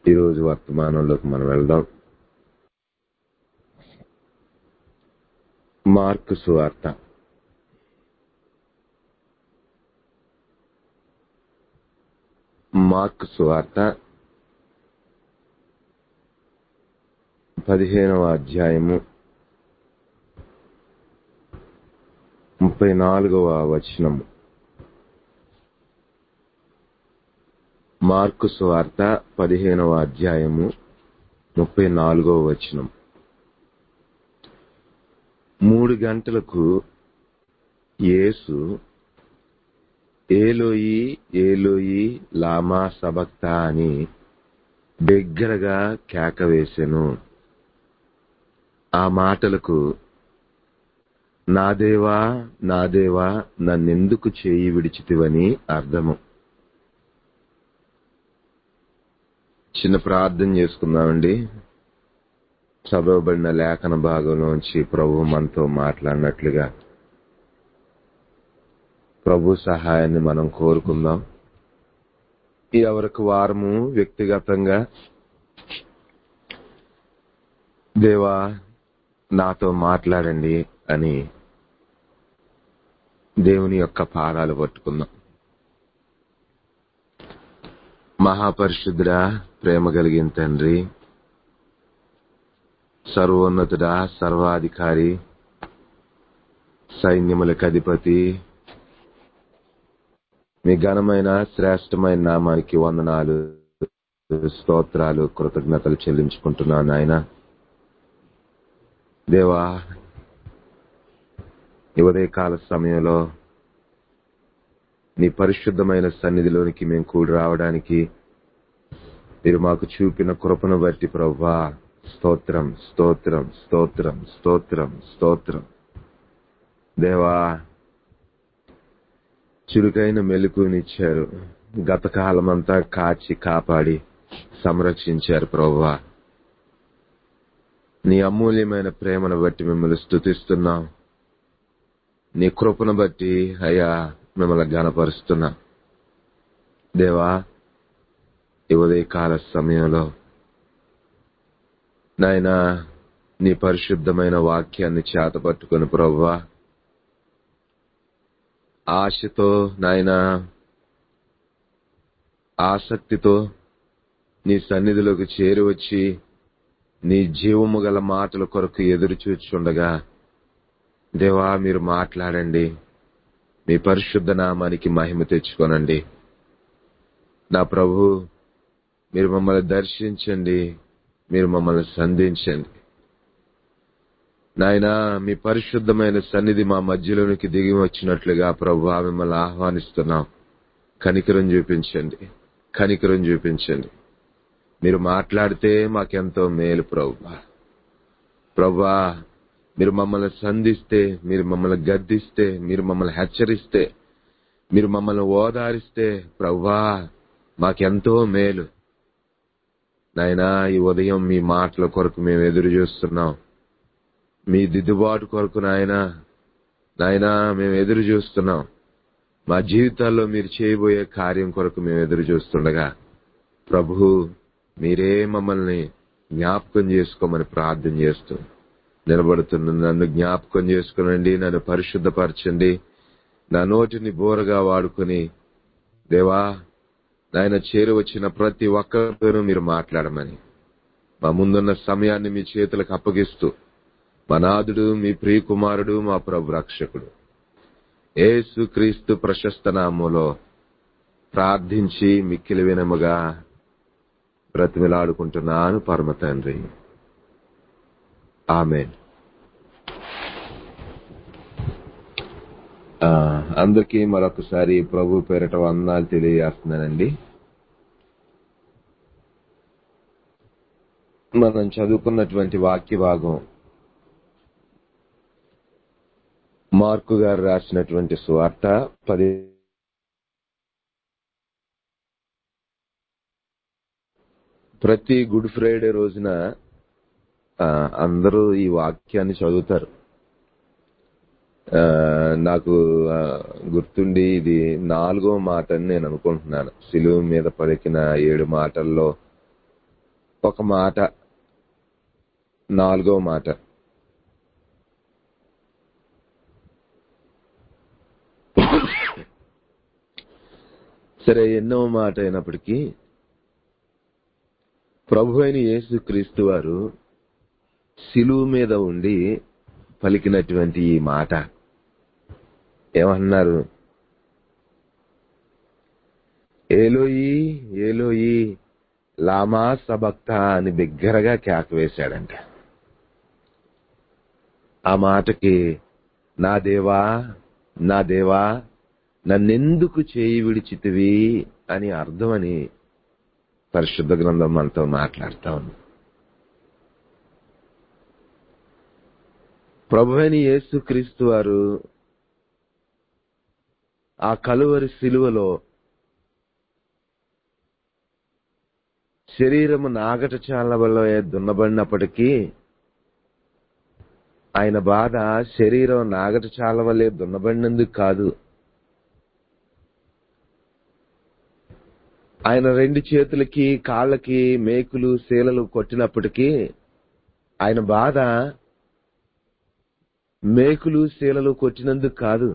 ఈరోజు వర్తమానంలోకి మనం వెళ్దాం మార్కు సువార్త మార్కు సువార్త పదిహేనవ అధ్యాయము ముప్పై నాలుగవ వచనము మార్కు సువార్త పదిహేనవ అధ్యాయము ముప్పై నాలుగవ వచనం మూడు గంటలకు యేసు ఏలోయి ఏలోయి లామా సబక్తా అని బిగ్గరగా కేక వేసెను ఆ మాటలకు నా దేవా నా దేవా నన్నెందుకు చేయి విడిచితివని అర్థము చిన్న ప్రార్థన చేసుకుందామండి చదవబడిన లేఖన భాగంలోంచి ప్రభు మనతో మాట్లాడినట్లుగా ప్రభు సహాయాన్ని మనం కోరుకుందాం ఎవరికి వారము వ్యక్తిగతంగా దేవా నాతో మాట్లాడండి అని దేవుని యొక్క పాదాలు పట్టుకుందాం మహాపరిశుద్ధుడా ప్రేమ కలిగిన తండ్రి సర్వోన్నతుడా సర్వాధికారి సైన్యములకు అధిపతి మీ ఘనమైన శ్రేష్టమైన నామానికి వందనాలు స్తోత్రాలు కృతజ్ఞతలు చెల్లించుకుంటున్నాను ఆయన దేవా ఈ ఉదయకాల సమయంలో నీ పరిశుద్ధమైన సన్నిధిలోనికి మేము కూడి రావడానికి మీరు మాకు చూపిన కృపను బట్టి ప్రవ్వా స్తోత్రం స్తోత్రం స్తోత్రం స్తోత్రం స్తోత్రం దేవా చురుకైన మెలకునిచ్చారు గత కాలమంతా కాచి కాపాడి సంరక్షించారు ప్రవ్వా నీ అమూల్యమైన ప్రేమను బట్టి మిమ్మల్ని స్థుతిస్తున్నాం నీ కృపను బట్టి అయ్యా మిమ్మల్ని గనపరుస్తున్నా దేవా ఈ ఉదయకాల సమయంలో నాయన నీ పరిశుద్ధమైన వాక్యాన్ని చేతపట్టుకుని ప్రవ్వా ఆశతో నాయన ఆసక్తితో నీ సన్నిధిలోకి చేరి వచ్చి నీ జీవము గల మాటల కొరకు ఎదురు చూచుండగా దేవా మీరు మాట్లాడండి మీ పరిశుద్ధ నామానికి మహిమ తెచ్చుకోనండి నా ప్రభు మీరు మమ్మల్ని దర్శించండి మీరు మమ్మల్ని సంధించండి నాయన మీ పరిశుద్ధమైన సన్నిధి మా మధ్యలోనికి దిగి వచ్చినట్లుగా ప్రభు మిమ్మల్ని ఆహ్వానిస్తున్నాం కనికరం చూపించండి కనికరం చూపించండి మీరు మాట్లాడితే మాకెంతో మేలు ప్రభు ప్రభా మీరు మమ్మల్ని సంధిస్తే మీరు మమ్మల్ని గద్దిస్తే మీరు మమ్మల్ని హెచ్చరిస్తే మీరు మమ్మల్ని ఓదారిస్తే ప్రవ్వా మాకెంతో మేలు నాయనా ఈ ఉదయం మీ మాటల కొరకు మేము ఎదురు చూస్తున్నాం మీ దిద్దుబాటు కొరకు నాయన నాయనా మేము ఎదురు చూస్తున్నాం మా జీవితాల్లో మీరు చేయబోయే కార్యం కొరకు మేము ఎదురు చూస్తుండగా ప్రభు మీరే మమ్మల్ని జ్ఞాపకం చేసుకోమని ప్రార్థన చేస్తూ నిలబడుతున్న నన్ను జ్ఞాపకం చేసుకునండి నన్ను పరిశుద్ధపరచండి నా నోటిని బోరగా వాడుకొని దేవా నాయన చేరువచ్చిన ప్రతి ఒక్కరితోనూ మీరు మాట్లాడమని మా ముందున్న సమయాన్ని మీ చేతులకు అప్పగిస్తూ మా నాదుడు మీ ప్రియకుమారుడు మా ప్రభు రక్షకుడు ఏసు క్రీస్తు ప్రశస్త నామంలో ప్రార్థించి మిక్కిలి వినముగా బ్రతిమిలాడుకుంటున్నాను పరమ తండ్రి ఆమె అందరికీ మరొకసారి ప్రభు పేరట వందనాలు తెలియజేస్తున్నానండి మనం చదువుకున్నటువంటి వాక్య భాగం మార్కు గారు రాసినటువంటి స్వార్త పది ప్రతి గుడ్ ఫ్రైడే రోజున అందరూ ఈ వాక్యాన్ని చదువుతారు నాకు గుర్తుండి ఇది నాలుగో మాట అని నేను అనుకుంటున్నాను సిలువు మీద పలికిన ఏడు మాటల్లో ఒక మాట నాలుగో మాట సరే ఎన్నో మాట అయినప్పటికీ ప్రభు అయిన యేసు క్రీస్తు వారు శిలువు మీద ఉండి పలికినటువంటి ఈ మాట ఏమన్నారు ఏలోయి ఏలోయి లామా సబక్త అని బిగ్గరగా కేక వేశాడంట ఆ మాటకి నా దేవా నా దేవా నన్నెందుకు చేయి విడిచితివి అని అర్థమని పరిశుద్ధ గ్రంథం మనతో మాట్లాడుతా ఉంది ప్రభు అని యేసు క్రీస్తు వారు ఆ కలువరి శిలువలో శరీరము నాగట చాల వల్ల దున్నబడినప్పటికీ ఆయన బాధ శరీరం నాగట చాల వల్లే దున్నబడినందుకు కాదు ఆయన రెండు చేతులకి కాళ్ళకి మేకులు శీలలు కొట్టినప్పటికీ ఆయన బాధ మేకులు శీలలు కొట్టినందుకు కాదు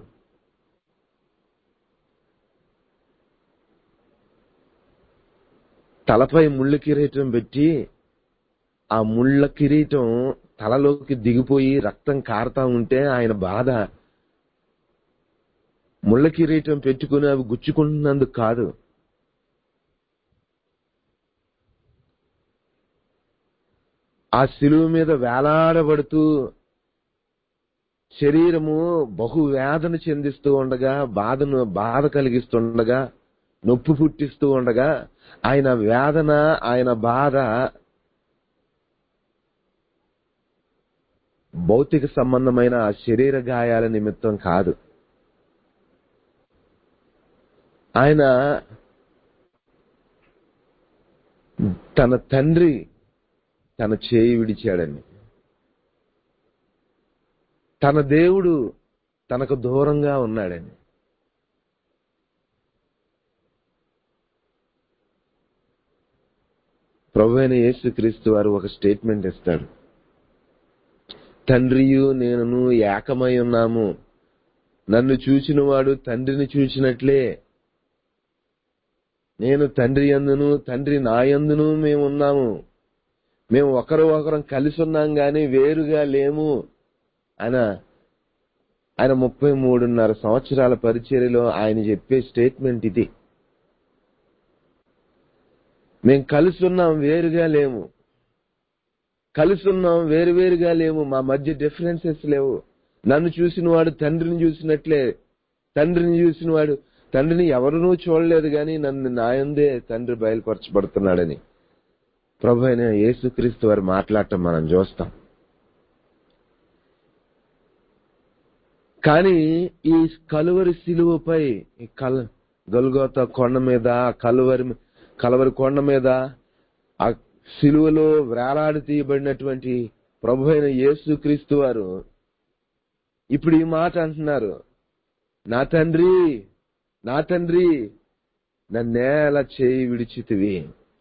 తలపై ముళ్ళ కిరీటం పెట్టి ఆ ముళ్ళ కిరీటం తలలోకి దిగిపోయి రక్తం కారుతా ఉంటే ఆయన బాధ ముళ్ళ కిరీటం పెట్టుకుని అవి గుచ్చుకుంటున్నందుకు కాదు ఆ శిలువ మీద వేలాడబడుతూ శరీరము బహు వేదన చెందిస్తూ ఉండగా బాధను బాధ కలిగిస్తుండగా నొప్పి పుట్టిస్తూ ఉండగా ఆయన వేదన ఆయన బాధ భౌతిక సంబంధమైన ఆ శరీర గాయాల నిమిత్తం కాదు ఆయన తన తండ్రి తన చేయి విడిచాడని తన దేవుడు తనకు దూరంగా ఉన్నాడని ప్రభు అయిన యేసుక్రీస్తు వారు ఒక స్టేట్మెంట్ ఇస్తాడు తండ్రియు నేను ఏకమై ఉన్నాము నన్ను చూచిన వాడు తండ్రిని చూచినట్లే నేను తండ్రి అందును తండ్రి నా యందును మేము ఉన్నాము మేము ఒకరు ఒకరం కలిసి ఉన్నాం గాని వేరుగా లేము ఆయన ఆయన ముప్పై మూడున్నర సంవత్సరాల పరిచర్యలో ఆయన చెప్పే స్టేట్మెంట్ ఇది మేము కలిసి ఉన్నాం వేరుగా లేము కలిసి ఉన్నాం వేరువేరుగా లేము మా మధ్య డిఫరెన్సెస్ లేవు నన్ను చూసిన వాడు తండ్రిని చూసినట్లే తండ్రిని చూసిన వాడు తండ్రిని ఎవరినూ చూడలేదు గాని నన్ను నాయందే తండ్రి బయలుపరచబడుతున్నాడని ప్రభు అయిన యేసుక్రీస్తు వారు మాట్లాడటం మనం చూస్తాం కానీ ఈ కలువరి శిలువపై ఈ కల్ గొల్గోత కొండ మీద కలువరి కలవరి కొండ మీద ఆ శిలువలో వేలాడి తీయబడినటువంటి ప్రభు అయిన యేసు క్రీస్తు వారు ఇప్పుడు ఈ మాట అంటున్నారు నా తండ్రి నా తండ్రి నన్నేల చేయి విడిచితివి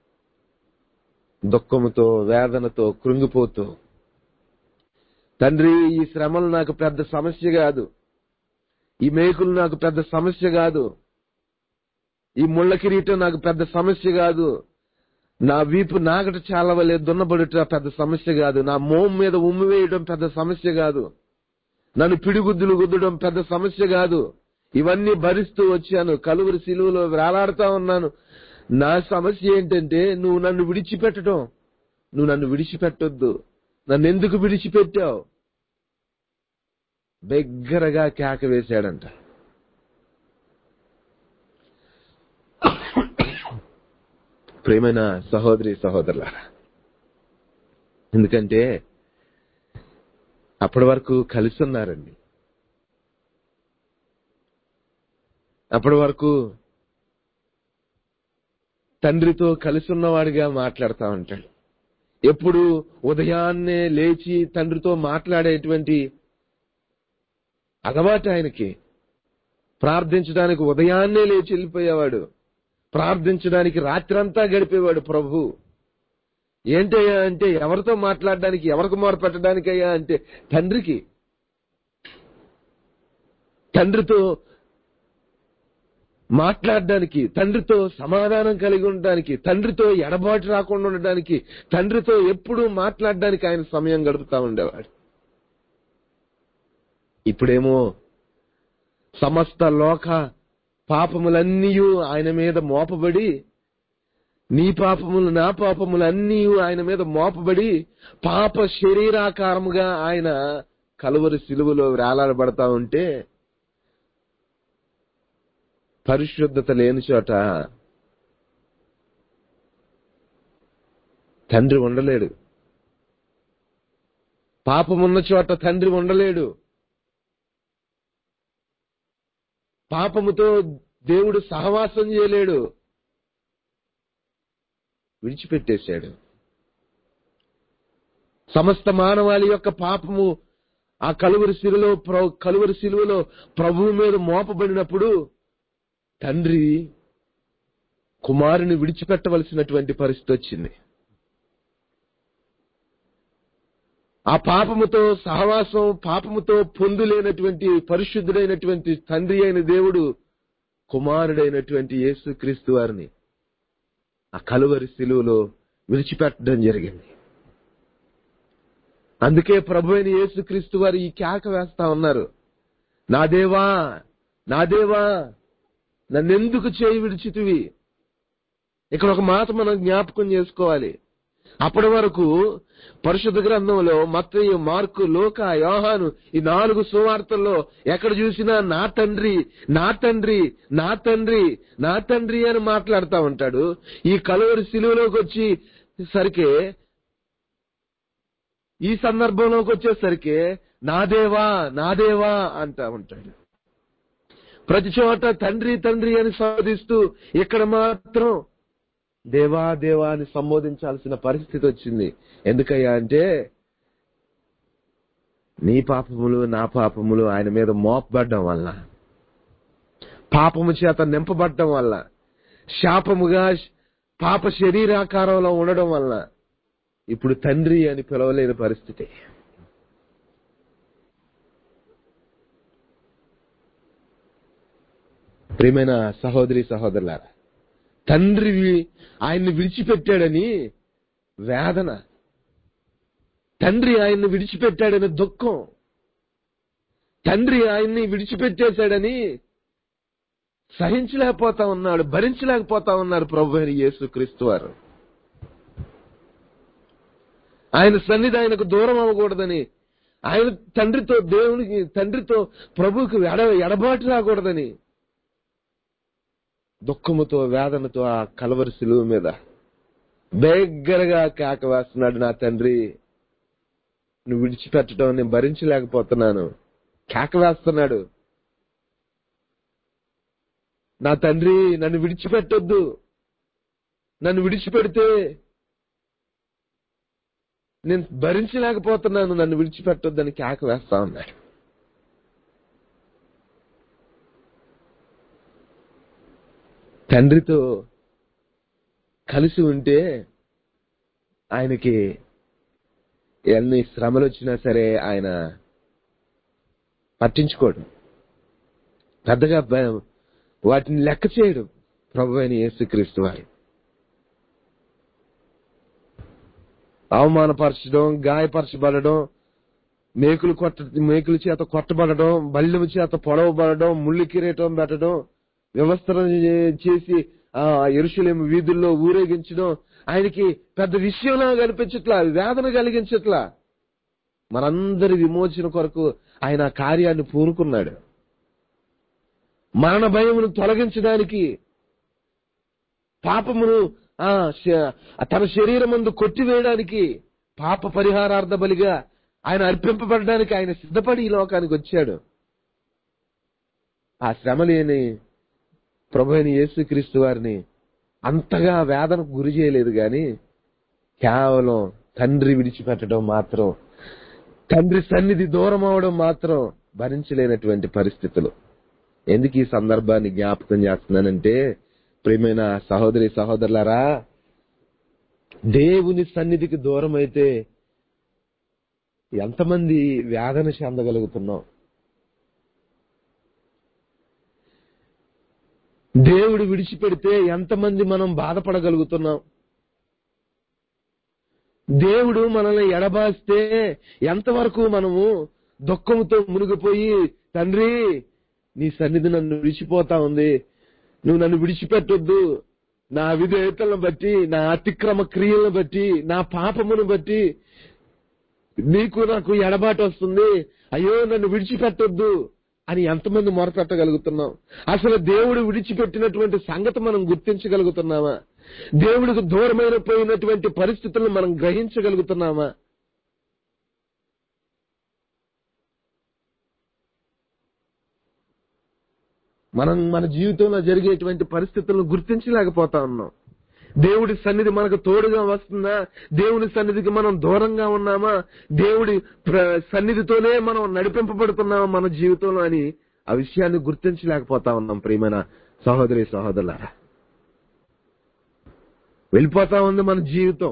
దుఃఖముతో వేదనతో కృంగిపోతూ తండ్రి ఈ శ్రమలు నాకు పెద్ద సమస్య కాదు ఈ మేకులు నాకు పెద్ద సమస్య కాదు ఈ ముళ్ళ కిరీటం నాకు పెద్ద సమస్య కాదు నా వీపు నాగట చాలా వలె దున్నబడుట పెద్ద సమస్య కాదు నా మోం మీద ఉమ్మి వేయడం పెద్ద సమస్య కాదు నన్ను పిడిగుద్దులు గుద్దడం పెద్ద సమస్య కాదు ఇవన్నీ భరిస్తూ వచ్చాను కలువురు సిలువలో వేలాడుతా ఉన్నాను నా సమస్య ఏంటంటే నువ్వు నన్ను విడిచిపెట్టడం నువ్వు నన్ను విడిచిపెట్టొద్దు నన్ను ఎందుకు విడిచిపెట్టావు బిగ్గరగా కేక వేశాడంట ప్రేమైన సహోదరి సహోదరులారా ఎందుకంటే అప్పటి వరకు కలిసి ఉన్నారండి అప్పటి వరకు తండ్రితో కలిసి ఉన్నవాడిగా మాట్లాడుతూ ఉంటాడు ఎప్పుడు ఉదయాన్నే లేచి తండ్రితో మాట్లాడేటువంటి అలవాటు ఆయనకి ప్రార్థించడానికి ఉదయాన్నే లేచి వెళ్ళిపోయేవాడు ప్రార్థించడానికి రాత్రంతా గడిపేవాడు ప్రభు ఏంటయ్యా అంటే ఎవరితో మాట్లాడడానికి ఎవరికి మొర పెట్టడానికయ్యా అంటే తండ్రికి తండ్రితో మాట్లాడడానికి తండ్రితో సమాధానం కలిగి ఉండడానికి తండ్రితో ఎడబాటు రాకుండా ఉండడానికి తండ్రితో ఎప్పుడూ మాట్లాడడానికి ఆయన సమయం గడుపుతా ఉండేవాడు ఇప్పుడేమో సమస్త లోక పాపములన్నీ ఆయన మీద మోపబడి నీ పాపములు నా పాపములు అన్నీ ఆయన మీద మోపబడి పాప శరీరాకారముగా ఆయన కలువరి సిలువలో వేలాడబడతా ఉంటే పరిశుద్ధత లేని చోట తండ్రి ఉండలేడు పాపమున్న చోట తండ్రి ఉండలేడు పాపముతో దేవుడు సహవాసం చేయలేడు విడిచిపెట్టేశాడు సమస్త మానవాళి యొక్క పాపము ఆ కలువరి శిలువలో ప్ర- కలువరి శిలువలో ప్రభువు మీద మోపబడినప్పుడు తండ్రి కుమారుని విడిచిపెట్టవలసినటువంటి పరిస్థితి వచ్చింది ఆ పాపముతో సహవాసం పాపముతో పొందులేనటువంటి పరిశుద్ధుడైనటువంటి తండ్రి అయిన దేవుడు కుమారుడైనటువంటి యేసు క్రీస్తు వారిని ఆ కలువరి శిలువలో విడిచిపెట్టడం జరిగింది అందుకే ప్రభు అయిన యేసుక్రీస్తు వారు ఈ కేక వేస్తా ఉన్నారు నా దేవా నా దేవా నన్నెందుకు చేయి విడిచితివి ఇక్కడ ఒక మాట మనం జ్ఞాపకం చేసుకోవాలి అప్పటి వరకు పరిశుద్ధ గ్రంథంలో మత్తయి మార్కు లోక యోహాను ఈ నాలుగు సువార్తల్లో ఎక్కడ చూసినా నా తండ్రి నా తండ్రి నా తండ్రి నా తండ్రి అని మాట్లాడుతూ ఉంటాడు ఈ కలువరి సిలువలోకి వచ్చి సరికే ఈ సందర్భంలోకి వచ్చేసరికి నా దేవా నా దేవా అంటా ఉంటాడు ప్రతి చోట తండ్రి తండ్రి అని సంబోధిస్తూ ఇక్కడ మాత్రం దేవా దేవా అని సంబోధించాల్సిన పరిస్థితి వచ్చింది ఎందుకయ్యా అంటే నీ పాపములు నా పాపములు ఆయన మీద మోపబడ్డం వల్ల పాపము చేత నింపబడ్డం వల్ల శాపముగా పాప శరీరాకారంలో ఉండడం వల్ల ఇప్పుడు తండ్రి అని పిలవలేని పరిస్థితి ప్రియమైన సహోదరి సహోదరులారా తండ్రి వి- ఆయన్ని విడిచిపెట్టాడని వేదన తండ్రి ఆయన్ని విడిచిపెట్టాడని దుఃఖం తండ్రి ఆయన్ని విడిచిపెట్టేశాడని సహించలేకపోతా ఉన్నాడు భరించలేకపోతా ఉన్నారు ప్రభు అయిన యేసుక్రీస్తు వారు ఆయన సన్నిధి ఆయనకు దూరం అవ్వకూడదని ఆయన తండ్రితో దేవునికి తండ్రితో ప్రభువుకి ఎడ ఎడబాటు రాకూడదని దుఃఖముతో వేదనతో ఆ కలవరి సిలువ మీద బేగ్గరగా కేక వేస్తున్నాడు నా తండ్రి నువ్వు విడిచిపెట్టడం నేను భరించలేకపోతున్నాను కేక వేస్తున్నాడు నా తండ్రి నన్ను విడిచిపెట్టొద్దు నన్ను విడిచిపెడితే నేను భరించలేకపోతున్నాను నన్ను విడిచిపెట్టొద్దని కేక వేస్తా ఉన్నాడు తండ్రితో కలిసి ఉంటే ఆయనకి ఎన్ని శ్రమలు వచ్చినా సరే ఆయన పట్టించుకోడు పెద్దగా భయం- వాటిని లెక్క చేయడు ప్రభు అయిన యేసుక్రీస్తు వారు అవమానపరచడం గాయపరచబడడం మేకులు కొట్ట మేకుల చేత కొట్టబడడం బల్లెము చేత పొడవబడడం ముళ్ళు కిరీటం పెట్టడం వ్యవస్థను చేసి ఆ ఎరుషులేము వీధుల్లో ఊరేగించడం ఆయనకి పెద్ద విషయంలా కనిపించట్లా వేదన కలిగించట్లా మనందరి విమోచన కొరకు ఆయన ఆ కార్యాన్ని పూనుకున్నాడు మరణ భయమును తొలగించడానికి పాపమును ఆ శ- తన శరీరం ముందు కొట్టివేయడానికి పాప పరిహారార్థ బలిగా ఆయన అర్పింపబడడానికి ఆయన సిద్ధపడి ఈ లోకానికి వచ్చాడు ఆ శ్రమ లేని ప్రభు అయిన యేసుక్రీస్తు వారిని అంతగా వేదనకు గురి చేయలేదు గాని కేవలం తండ్రి విడిచిపెట్టడం మాత్రం తండ్రి సన్నిధి దూరం అవడం మాత్రం భరించలేనటువంటి పరిస్థితులు ఎందుకు ఈ సందర్భాన్ని జ్ఞాపకం చేస్తున్నానంటే ప్రియమైన సహోదరి సహోదరులారా దేవుని సన్నిధికి దూరం అయితే ఎంతమంది వేదన చెందగలుగుతున్నాం దేవుడు విడిచిపెడితే ఎంతమంది మనం బాధపడగలుగుతున్నాం దేవుడు మనల్ని ఎడబాస్తే ఎంతవరకు మనము దుఃఖంతో మునిగిపోయి తండ్రి నీ సన్నిధి నన్ను విడిచిపోతా ఉంది నువ్వు నన్ను విడిచిపెట్టొద్దు నా విధేయతలను బట్టి నా అతిక్రమ క్రియలను బట్టి నా పాపమును బట్టి నీకు నాకు ఎడబాటు వస్తుంది అయ్యో నన్ను విడిచిపెట్టొద్దు అని ఎంతమంది మొరపెట్టగలుగుతున్నాం అసలు దేవుడు విడిచిపెట్టినటువంటి సంగతి మనం గుర్తించగలుగుతున్నామా దేవుడికి దూరమైన పోయినటువంటి పరిస్థితులను మనం గ్రహించగలుగుతున్నామా మనం మన జీవితంలో జరిగేటువంటి పరిస్థితులను గుర్తించలేకపోతా ఉన్నాం దేవుడి సన్నిధి మనకు తోడుగా వస్తుందా దేవుని సన్నిధికి మనం దూరంగా ఉన్నామా దేవుడి ప్ర- సన్నిధితోనే మనం నడిపింపబడుతున్నామా మన జీవితంలో అని ఆ విషయాన్ని గుర్తించలేకపోతా ఉన్నాం ప్రియమైన సహోదరి సహోదరులారా వెళ్ళిపోతా ఉంది మన జీవితం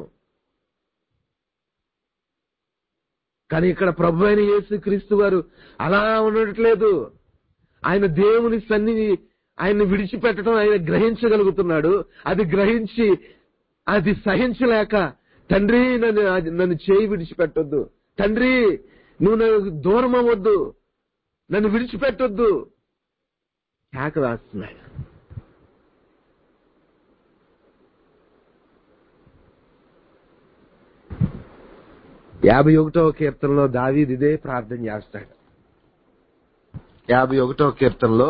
కానీ ఇక్కడ ప్రభు అయిన యేసు క్రీస్తు వారు అలా ఉండట్లేదు ఆయన దేవుని సన్నిధి ఆయన్ని విడిచిపెట్టడం ఆయన గ్రహించగలుగుతున్నాడు అది గ్రహించి అది సహించలేక తండ్రి నన్ను నన్ను చేయి విడిచిపెట్టొద్దు తండ్రి నువ్వు నాకు దూరం అవ్వద్దు నన్ను విడిచిపెట్టొద్దు కేక వేస్తున్నాడు యాభై ఒకటో కీర్తనలో దావీదు ఇదే ప్రార్థన చేస్తాడు యాభై ఒకటో కీర్తనలో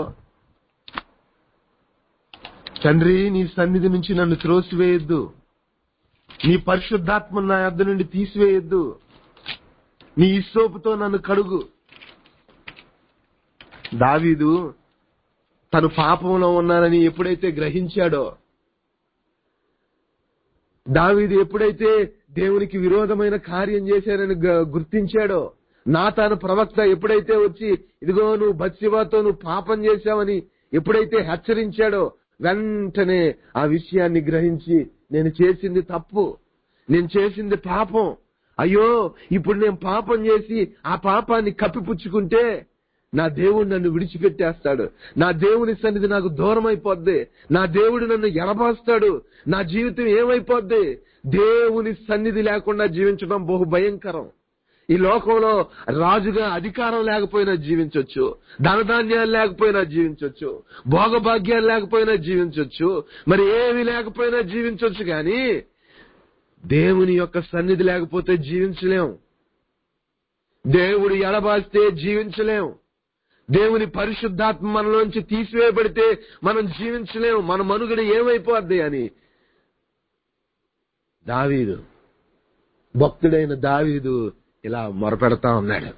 తండ్రి నీ సన్నిధి నుంచి నన్ను త్రోసివేయొద్దు నీ పరిశుద్ధాత్మ నా యొద్ద నుండి తీసివేయొద్దు నీ ఇస్సోపుతో నన్ను కడుగు దావీదు తను పాపంలో ఉన్నానని ఎప్పుడైతే గ్రహించాడో దావీదు ఎప్పుడైతే దేవునికి విరోధమైన కార్యం చేశానని గ- గుర్తించాడో నా తాను ప్రవక్త ఎప్పుడైతే వచ్చి ఇదిగో నువ్వు బత్సివాతో నువ్వు పాపం చేశావని ఎప్పుడైతే హెచ్చరించాడో వెంటనే ఆ విషయాన్ని గ్రహించి నేను చేసింది తప్పు నేను చేసింది పాపం అయ్యో ఇప్పుడు నేను పాపం చేసి ఆ పాపాన్ని కప్పిపుచ్చుకుంటే నా దేవుడు నన్ను విడిచిపెట్టేస్తాడు నా దేవుని సన్నిధి నాకు దూరం అయిపోద్ది నా దేవుడు నన్ను ఎరబాస్తాడు నా జీవితం ఏమైపోద్ది దేవుని సన్నిధి లేకుండా జీవించడం బహు భయంకరం ఈ లోకంలో రాజుగా అధికారం లేకపోయినా జీవించవచ్చు ధనధాన్యాలు లేకపోయినా జీవించవచ్చు భోగభాగ్యాలు లేకపోయినా జీవించవచ్చు మరి ఏమి లేకపోయినా జీవించవచ్చు కానీ దేవుని యొక్క సన్నిధి లేకపోతే జీవించలేం దేవుడు ఎడబాస్తే జీవించలేం దేవుని పరిశుద్ధాత్మ మనలోంచి తీసివేయబడితే మనం జీవించలేం మన మనుగడ ఏమైపోద్ది అని దావీదు భక్తుడైన దావీదు ఇలా మొరపెడతా ఉన్నాడు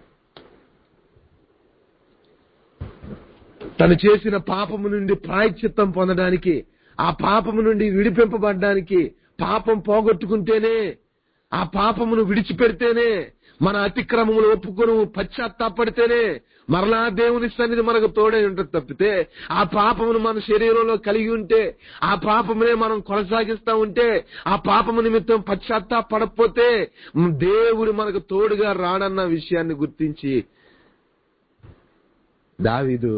తను చేసిన పాపము నుండి ప్రాయశ్చిత్తం పొందడానికి ఆ పాపము నుండి విడిపింపబడ్డానికి పాపం పోగొట్టుకుంటేనే ఆ పాపమును విడిచిపెడితేనే మన అతిక్రమములు ఒప్పుకొని పశ్చాత్తాపడితేనే మరలా దేవుని సన్నిధి మనకు తోడై ఉంటుంది తప్పితే ఆ పాపమును మన శరీరంలో కలిగి ఉంటే ఆ పాపమునే మనం కొనసాగిస్తా ఉంటే ఆ పాపము నిమిత్తం పశ్చాత్తాపడకపోతే దేవుడు మనకు తోడుగా రాడన్న విషయాన్ని గుర్తించి దావీదు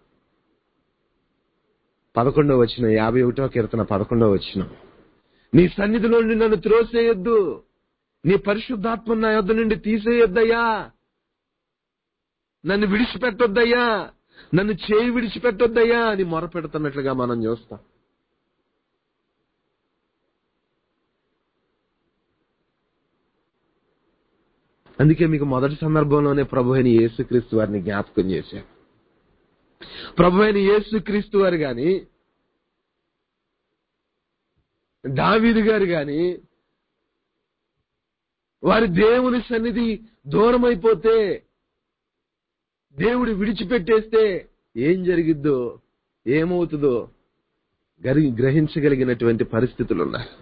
పదకొండవ వచ్చిన యాభై ఒకటో కీర్తన పదకొండవ వచ్చిన నీ సన్నిధిలో నుండి నన్ను త్రోసేయొద్దు నీ పరిశుద్ధాత్మ నా యొద్ద నుండి తీసేయొద్దయ్యా నన్ను విడిచిపెట్టొద్దయ్యా నన్ను చేయి విడిచిపెట్టొద్దయ్యా అని మొరపెడుతున్నట్లుగా మనం చూస్తాం అందుకే మీకు మొదటి సందర్భంలోనే ప్రభు అయిన యేసుక్రీస్తు వారిని జ్ఞాపకం చేశారు ప్రభు అయిన యేసుక్రీస్తు వారు గాని దావీదు గారు గాని వారి దేవుని సన్నిధి దూరం అయిపోతే దేవుడు విడిచిపెట్టేస్తే ఏం జరిగిద్దో ఏమవుతుందో గరి గ్రహించగలిగినటువంటి పరిస్థితులు ఉన్నాయి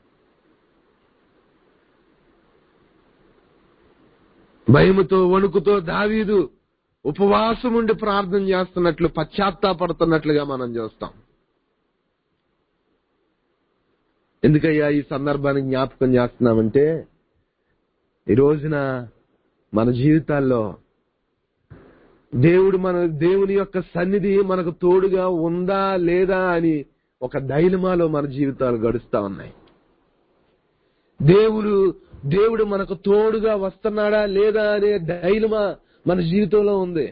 భయముతో వణుకుతో దావీదు ఉపవాసం ఉండి ప్రార్థన చేస్తున్నట్లు పశ్చాత్తాపడుతున్నట్లుగా మనం చూస్తాం ఎందుకయ్యా ఈ సందర్భాన్ని జ్ఞాపకం చేస్తున్నామంటే ఈ రోజున మన జీవితాల్లో దేవుడు మన దేవుని యొక్క సన్నిధి మనకు తోడుగా ఉందా లేదా అని ఒక డైలమాలో మన జీవితాలు గడుస్తా ఉన్నాయి దేవుడు దేవుడు మనకు తోడుగా వస్తున్నాడా లేదా అనే డైలమా మన జీవితంలో ఉంది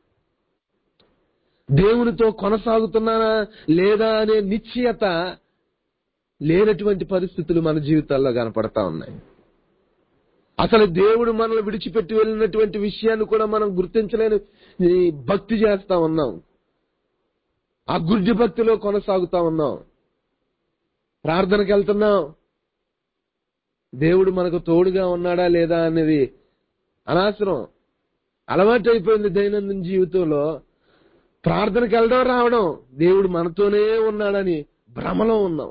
దేవునితో కొనసాగుతున్నానా లేదా అనే నిశ్చయత లేనటువంటి పరిస్థితులు మన జీవితాల్లో కనపడతా ఉన్నాయి అసలు దేవుడు మనల్ని విడిచిపెట్టి వెళ్ళినటువంటి విషయాన్ని కూడా మనం గుర్తించలేని ఈ భక్తి చేస్తా ఉన్నాం ఆ గుడ్డి భక్తిలో కొనసాగుతా ఉన్నాం ప్రార్థనకి వెళ్తున్నాం దేవుడు మనకు తోడుగా ఉన్నాడా లేదా అనేది అనవసరం అలవాటు అయిపోయింది దైనందిన జీవితంలో ప్రార్థనకి వెళ్ళడం రావడం దేవుడు మనతోనే ఉన్నాడని భ్రమలో ఉన్నాం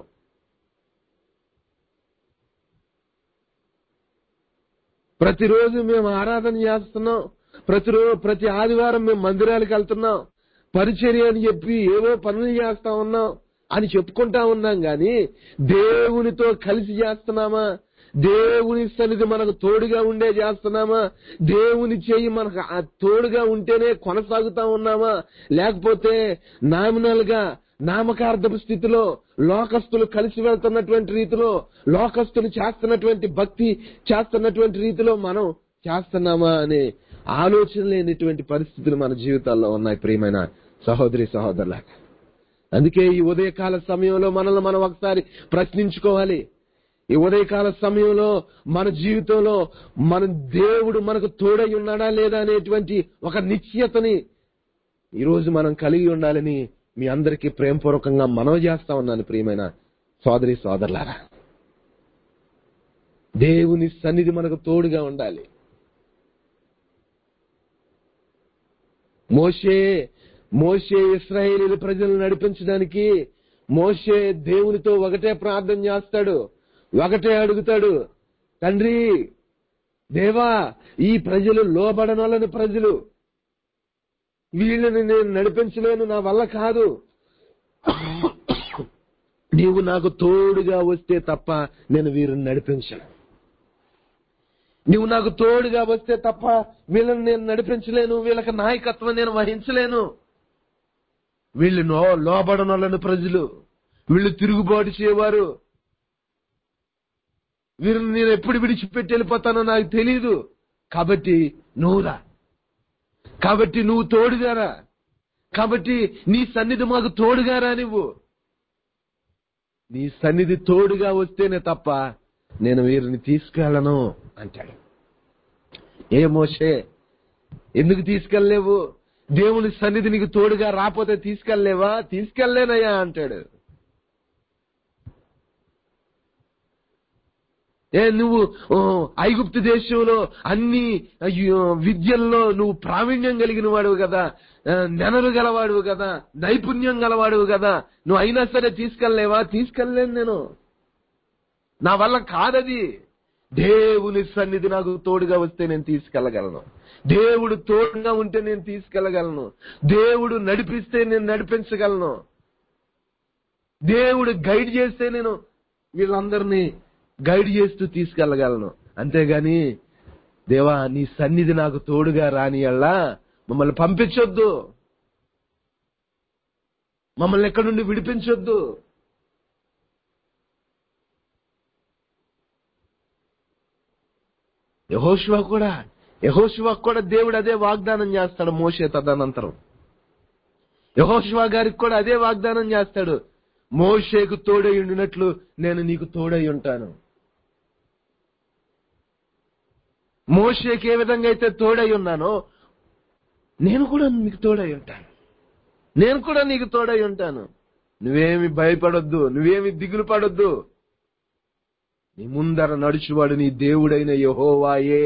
ప్రతిరోజు మేము ఆరాధన చేస్తున్నాం ప్రతిరోజు ప్రతి ఆదివారం మేము మందిరాలకు వెళ్తున్నాం పరిచర్య అని చెప్పి ఏవో పనులు చేస్తా ఉన్నాం అని చెప్పుకుంటా ఉన్నాం గాని దేవునితో కలిసి చేస్తున్నామా దేవుని సన్నిధి మనకు తోడుగా ఉండే చేస్తున్నామా దేవుని చేయి మనకు ఆ తోడుగా ఉంటేనే కొనసాగుతా ఉన్నామా లేకపోతే నామినల్ గా నామకార్థపు స్థితిలో లోకస్తులు కలిసి వెళ్తున్నటువంటి రీతిలో లోకస్తులు చేస్తున్నటువంటి భక్తి చేస్తున్నటువంటి రీతిలో మనం చేస్తున్నామా అనే ఆలోచన లేనిటువంటి పరిస్థితులు మన జీవితాల్లో ఉన్నాయి ప్రియమైన సహోదరి సహోదరుల అందుకే ఈ ఉదయకాల సమయంలో మనల్ని మనం ఒకసారి ప్రశ్నించుకోవాలి ఈ ఉదయకాల సమయంలో మన జీవితంలో మన దేవుడు మనకు తోడై ఉన్నాడా లేదా అనేటువంటి ఒక నిశ్చయతని ఈరోజు మనం కలిగి ఉండాలని మీ అందరికీ ప్రేమపూర్వకంగా మనవి చేస్తా ఉన్నాను ప్రియమైన సోదరి సోదరులారా దేవుని సన్నిధి మనకు తోడుగా ఉండాలి మోషే మోషే ఇస్రాయేలీల ప్రజలను నడిపించడానికి మోషే దేవునితో ఒకటే ప్రార్థన చేస్తాడు ఒకటే అడుగుతాడు తండ్రి దేవా ఈ ప్రజలు లోబడనొల్లని ప్రజలు వీళ్ళని నేను నడిపించలేను నా వల్ల కాదు నీవు నాకు తోడుగా వస్తే తప్ప నేను వీరిని నడిపించను నువ్వు నాకు తోడుగా వస్తే తప్ప వీళ్ళని నేను నడిపించలేను వీళ్ళకి నాయకత్వం నేను వహించలేను వీళ్ళు నో లోబడనొల్లని ప్రజలు వీళ్ళు తిరుగుబాటు చేయవారు వీరిని నేను ఎప్పుడు విడిచిపెట్టి వెళ్ళిపోతానో నాకు తెలియదు కాబట్టి నువ్వురా కాబట్టి నువ్వు తోడుగారా కాబట్టి నీ సన్నిధి మాకు తోడుగారా నువ్వు నీ సన్నిధి తోడుగా వస్తేనే తప్ప నేను వీరిని తీసుకెళ్ళను అంటాడు ఏ మోషే ఎందుకు తీసుకెళ్ళలేవు దేవుని సన్నిధి నీకు తోడుగా రాపోతే తీసుకెళ్ళలేవా తీసుకెళ్ళలేనయ్యా అంటాడు ఏ నువ్వు ఓ, ఐగుప్తు దేశంలో అన్ని అయ్యో, విద్యల్లో నువ్వు ప్రావీణ్యం కలిగిన వాడువు కదా ఆ, నెనరు గలవాడువు కదా నైపుణ్యం గలవాడువు కదా నువ్వు అయినా సరే తీసుకెళ్ళలేవా తీసుకెళ్ళలేను నేను నా వల్ల కాదది దేవుని సన్నిధి నాకు తోడుగా వస్తే నేను తీసుకెళ్ళగలను దేవుడు తోడుగా ఉంటే నేను తీసుకెళ్ళగలను దేవుడు నడిపిస్తే నేను నడిపించగలను దేవుడు గైడ్ చేస్తే నేను వీళ్ళందరినీ గైడ్ చేస్తూ తీసుకెళ్ళగలను అంతేగాని దేవా నీ సన్నిధి నాకు తోడుగా రాని అల్లా మమ్మల్ని పంపించొద్దు మమ్మల్ని ఎక్కడి నుండి విడిపించొద్దు యహోశివ కూడా యహోశివ కూడా దేవుడు అదే వాగ్దానం చేస్తాడు మోసే తదనంతరం యహోశివ గారికి కూడా అదే వాగ్దానం చేస్తాడు మోషేకు తోడై ఉండినట్లు నేను నీకు తోడై ఉంటాను మోషేకి ఏ విధంగా అయితే తోడై ఉన్నానో నేను కూడా నీకు తోడై ఉంటాను నేను కూడా నీకు తోడై ఉంటాను నువ్వేమి భయపడొద్దు నువ్వేమి దిగులు పడొద్దు నీ ముందర నడుచువాడు నీ దేవుడైన యహోవాయే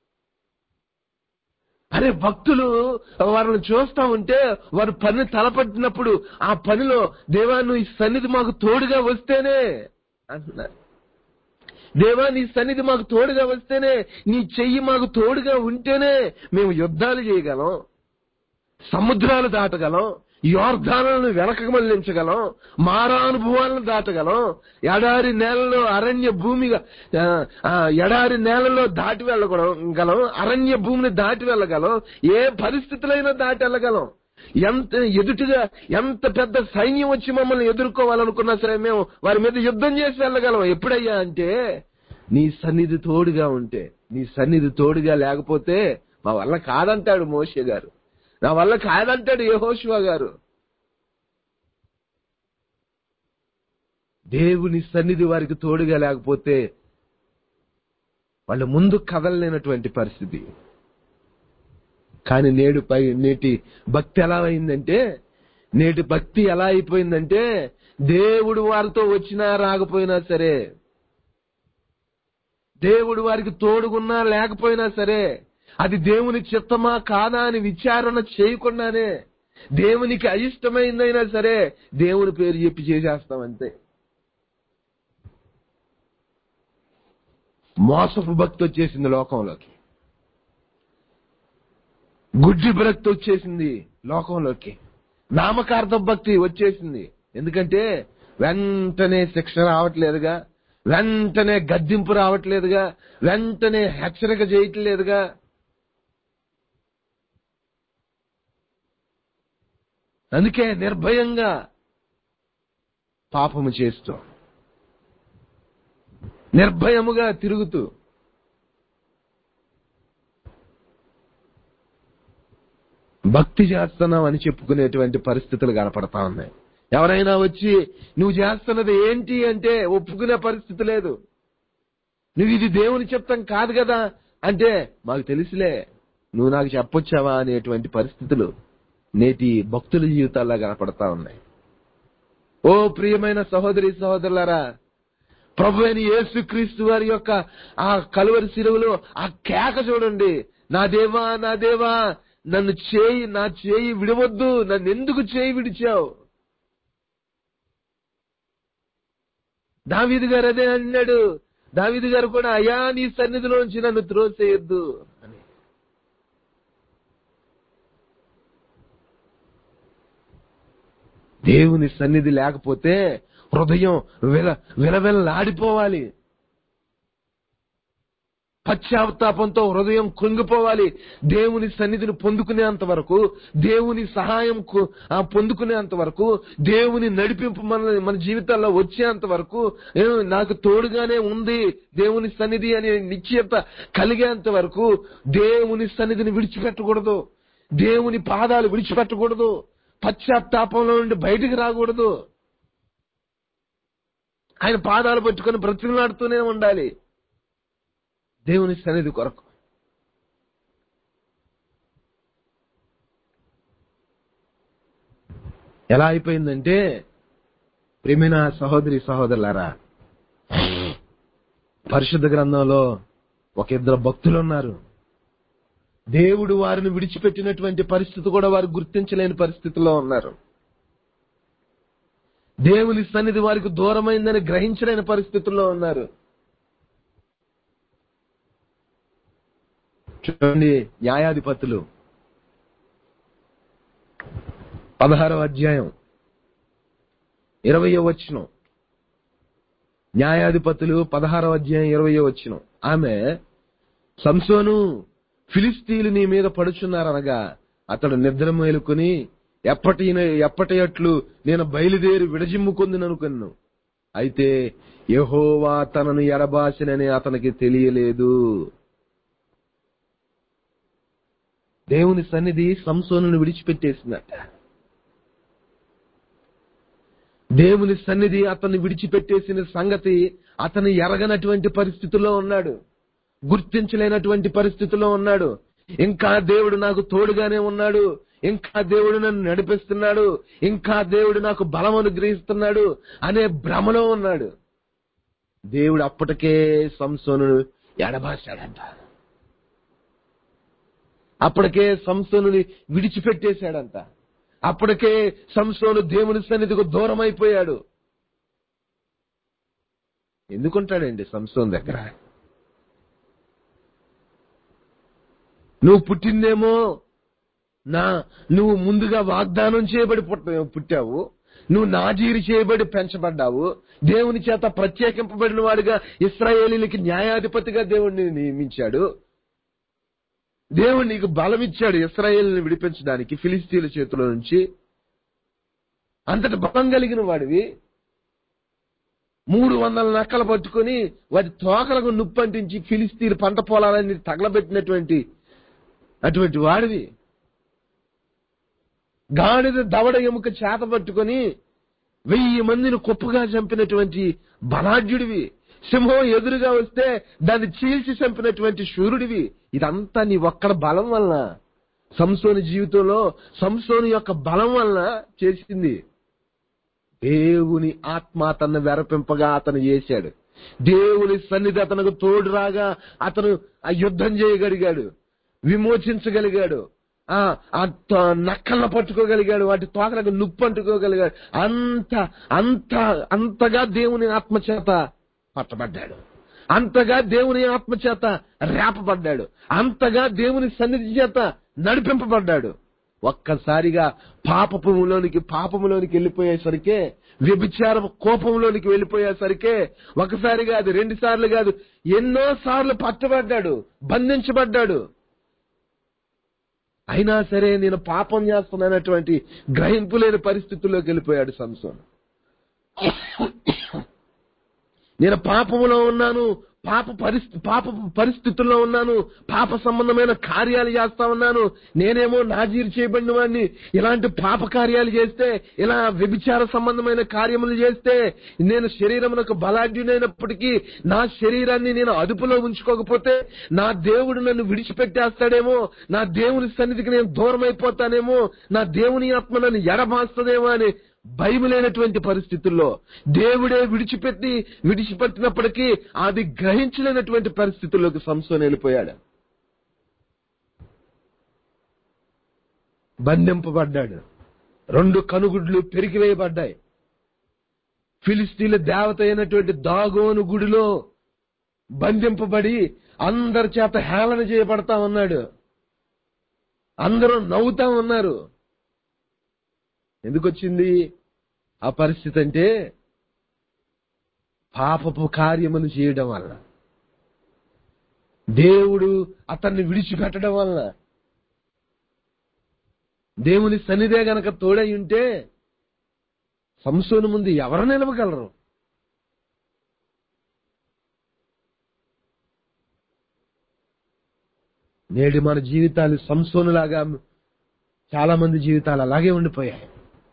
అరే భక్తులు వారిని చూస్తా ఉంటే వారు పని తలపట్టినప్పుడు ఆ పనిలో దేవా నువ్వు ఈ సన్నిధి మాకు తోడుగా వస్తేనే అంటున్నారు దేవా నీ సన్నిధి మాకు తోడుగా వస్తేనే నీ చెయ్యి మాకు తోడుగా ఉంటేనే మేము యుద్ధాలు చేయగలం సముద్రాలు దాటగలం యోర్ధాలను వెనకకు మళ్లించగలం మారానుభవాలను దాటగలం ఎడారి నేలలో అరణ్య భూమిగా ఆ, ఆ, ఎడారి నేలలో దాటి వెళ్ళగలం అరణ్య భూమిని దాటి వెళ్ళగలం ఏ పరిస్థితులైనా దాటి వెళ్ళగలం ఎంత ఎదుటిగా ఎంత పెద్ద సైన్యం వచ్చి మమ్మల్ని ఎదుర్కోవాలనుకున్నా సరే మేము వారి మీద యుద్ధం చేసి వెళ్ళగలం ఎప్పుడయ్యా అంటే నీ సన్నిధి తోడుగా ఉంటే నీ సన్నిధి తోడుగా లేకపోతే మా వల్ల కాదంటాడు మోషే గారు నా వల్ల కాదంటాడు యెహోషువ గారు దేవుని సన్నిధి వారికి తోడుగా లేకపోతే వాళ్ళు ముందు కదలలేనటువంటి పరిస్థితి కానీ నేడు పై నేటి భక్తి ఎలా అయిందంటే నేటి భక్తి ఎలా అయిపోయిందంటే దేవుడు వారితో వచ్చినా రాకపోయినా సరే దేవుడు వారికి తోడుగున్నా లేకపోయినా సరే అది దేవుని చిత్తమా కాదా అని విచారణ చేయకుండానే దేవునికి అయిష్టమైందైనా సరే దేవుని పేరు చెప్పి చేసేస్తాం అంతే మోసపు భక్తి వచ్చేసింది లోకంలోకి గుడ్డి భక్తి వచ్చేసింది లోకంలోకి నామకార్థ భక్తి వచ్చేసింది ఎందుకంటే వెంటనే శిక్ష రావట్లేదుగా వెంటనే గద్దింపు రావట్లేదుగా వెంటనే హెచ్చరిక చేయట్లేదుగా అందుకే నిర్భయంగా పాపము చేస్తూ నిర్భయముగా తిరుగుతూ భక్తి చేస్తున్నాం అని చెప్పుకునేటువంటి పరిస్థితులు కనపడతా ఉన్నాయి ఎవరైనా వచ్చి నువ్వు చేస్తున్నది ఏంటి అంటే ఒప్పుకునే పరిస్థితి లేదు నువ్వు ఇది దేవుని చెప్తాం కాదు కదా అంటే మాకు తెలుసులే నువ్వు నాకు చెప్పొచ్చావా అనేటువంటి పరిస్థితులు నేటి భక్తుల జీవితాల్లో కనపడతా ఉన్నాయి ఓ ప్రియమైన సహోదరి సహోదరులారా ప్రభు అయిన యేసుక్రీస్తు వారి యొక్క ఆ కలువరి శిలువలో ఆ కేక చూడండి నా దేవా నా దేవా నన్ను చేయి నా చేయి విడవద్దు నన్ను ఎందుకు చేయి విడిచావు దావీదు గారు అదే అన్నాడు దావీదు గారు కూడా అయా నీ సన్నిధిలోంచి నన్ను త్రోసేయొద్దు అని దేవుని సన్నిధి లేకపోతే హృదయం విల విలవిల్లాడిపోవాలి పశ్చాత్తాపంతో హృదయం కృంగిపోవాలి దేవుని సన్నిధిని పొందుకునేంత వరకు దేవుని సహాయం కు- ఆ పొందుకునేంత వరకు దేవుని నడిపింపు మన మన జీవితాల్లో వచ్చేంత వరకు ఏ, నాకు తోడుగానే ఉంది దేవుని సన్నిధి అనే నిశ్చయత కలిగేంత వరకు దేవుని సన్నిధిని విడిచిపెట్టకూడదు దేవుని పాదాలు విడిచిపెట్టకూడదు పశ్చాత్తాపంలో నుండి బయటికి రాకూడదు ఆయన పాదాలు పట్టుకొని బ్రతిమలాడుతూనే ఉండాలి దేవుని సన్నిధి కొరకు ఎలా అయిపోయిందంటే ప్రేమైన సహోదరి సహోదరులారా పరిశుద్ధ గ్రంథంలో ఒక ఇద్దరు భక్తులు ఉన్నారు దేవుడు వారిని విడిచిపెట్టినటువంటి పరిస్థితి కూడా వారు గుర్తించలేని పరిస్థితిలో ఉన్నారు దేవుని సన్నిధి వారికి దూరమైందని గ్రహించలేని పరిస్థితుల్లో ఉన్నారు చూడండి న్యాయాధిపతులు పదహారవ అధ్యాయం ఇరవయో వచనం న్యాయాధిపతులు పదహారవ అధ్యాయం ఇరవయో వచనం ఆమె సంసోను ఫిలిస్తీన్లు నీ మీద పడుచున్నారనగా అతడు నిద్ర మేలుకొని ఎప్పటి ఎప్పటియట్లు నేను బయలుదేరి విడజిమ్ముకుందిననుకున్నాను అయితే యెహోవా తనను ఎడబాసినని అతనికి తెలియలేదు దేవుని సన్నిధి సంసోనుని విడిచిపెట్టేసిందట దేవుని సన్నిధి అతన్ని విడిచిపెట్టేసిన సంగతి అతను ఎరగనటువంటి పరిస్థితిలో ఉన్నాడు గుర్తించలేనటువంటి పరిస్థితిలో ఉన్నాడు ఇంకా దేవుడు నాకు తోడుగానే ఉన్నాడు ఇంకా దేవుడు నన్ను నడిపిస్తున్నాడు ఇంకా దేవుడు నాకు బలం అనుగ్రహిస్తున్నాడు అనే భ్రమలో ఉన్నాడు దేవుడు అప్పటికే సంసోను ఎడబాశాడంట అప్పటికే సంసోనుని విడిచిపెట్టేశాడంట అప్పటికే సంసోను దేవుని సన్నిధికి దూరం అయిపోయాడు ఎందుకుంటాడండి సంసోన్ దగ్గర నువ్వు పుట్టిందేమో నా నువ్వు ముందుగా వాగ్దానం చేయబడి పుట్ట పుట్టావు నువ్వు నాజీరు చేయబడి పెంచబడ్డావు దేవుని చేత ప్రత్యేకింపబడిన వాడిగా ఇస్రాయేలీలకి న్యాయాధిపతిగా దేవుడిని నియమించాడు దేవుడు నీకు బలం ఇచ్చాడు ఇస్రాయేల్ని విడిపించడానికి ఫిలిస్తీన్ల చేతిలో నుంచి అంతటి బలం కలిగిన వాడివి మూడు వందల నక్కలు పట్టుకొని వాటి తోకలకు నుప్పంటించి ఫిలిస్తీన్ పంట పొలాలన్నీ తగలబెట్టినటువంటి అటువంటి వాడివి గాడిద దవడ ఎముక చేత పట్టుకొని వెయ్యి మందిని కుప్పగా చంపినటువంటి బలాఢ్యుడివి సింహం ఎదురుగా వస్తే దాన్ని చీల్చి చంపినటువంటి శూరుడివి ఇదంతా నీ ఒక్కడ బలం వలన సంసోని జీవితంలో సంసోని యొక్క బలం వలన చేసింది దేవుని ఆత్మ అతన్ని వెరపింపగా అతను చేశాడు దేవుని సన్నిధి అతనికి తోడు రాగా అతను ఆ యుద్ధం చేయగలిగాడు విమోచించగలిగాడు ఆ ఆ త- నక్కలను పట్టుకోగలిగాడు వాటి తోకలకు నుప్పు అంటుకోగలిగాడు అంత అంత అంతగా దేవుని ఆత్మ చేత పట్టబడ్డాడు అంతగా దేవుని ఆత్మ చేత రేపబడ్డాడు అంతగా దేవుని సన్నిధి చేత నడిపింపబడ్డాడు ఒక్కసారిగా పాపములోనికి పాపములోనికి వెళ్ళిపోయేసరికే వ్యభిచార కోపంలోనికి వెళ్ళిపోయేసరికే ఒకసారిగా అది రెండు సార్లు కాదు ఎన్నో సార్లు పట్టబడ్డాడు బంధించబడ్డాడు అయినా సరే నేను పాపం చేస్తున్నానటువంటి గ్రహింపు లేని పరిస్థితుల్లోకి వెళ్ళిపోయాడు సంసోన్ నేను పాపములో ఉన్నాను పాప పరిస్థితి పాప పరిస్థితుల్లో ఉన్నాను పాప సంబంధమైన కార్యాలు చేస్తా ఉన్నాను నేనేమో నాజీరు చేయబడిన వాడిని ఇలాంటి పాప కార్యాలు చేస్తే ఇలా వ్యభిచార సంబంధమైన కార్యములు చేస్తే నేను శరీరమునకు బలాఢ్యునైనప్పటికీ నా శరీరాన్ని నేను అదుపులో ఉంచుకోకపోతే నా దేవుడు నన్ను విడిచిపెట్టేస్తాడేమో నా దేవుని సన్నిధికి నేను దూరం అయిపోతానేమో నా దేవుని ఆత్మ నన్ను ఎడబాస్తుందేమో అని భయములేనటువంటి పరిస్థితుల్లో దేవుడే విడిచిపెట్టి విడిచిపెట్టినప్పటికీ అది గ్రహించలేనటువంటి పరిస్థితుల్లోకి సంసోన్ వెళ్ళిపోయాడు బంధింపబడ్డాడు రెండు కనుగుడ్లు పెరిగివేయబడ్డాయి ఫిలిస్తీన్ల దేవత అయినటువంటి దాగోను గుడిలో బంధింపబడి అందరి చేత హేళన చేయబడతా ఉన్నాడు అందరూ నవ్వుతా ఉన్నారు ఎందుకు వచ్చింది ఆ పరిస్థితి అంటే పాపపు కార్యములు చేయడం వల్ల దేవుడు అతన్ని విడిచిపెట్టడం వల్ల దేవుని సన్నిధే గనక తోడై ఉంటే సంసోను ముందు ఎవరు నిలవగలరు నేడు మన జీవితాలు సంసోనులాగా చాలా మంది జీవితాలు అలాగే ఉండిపోయాయి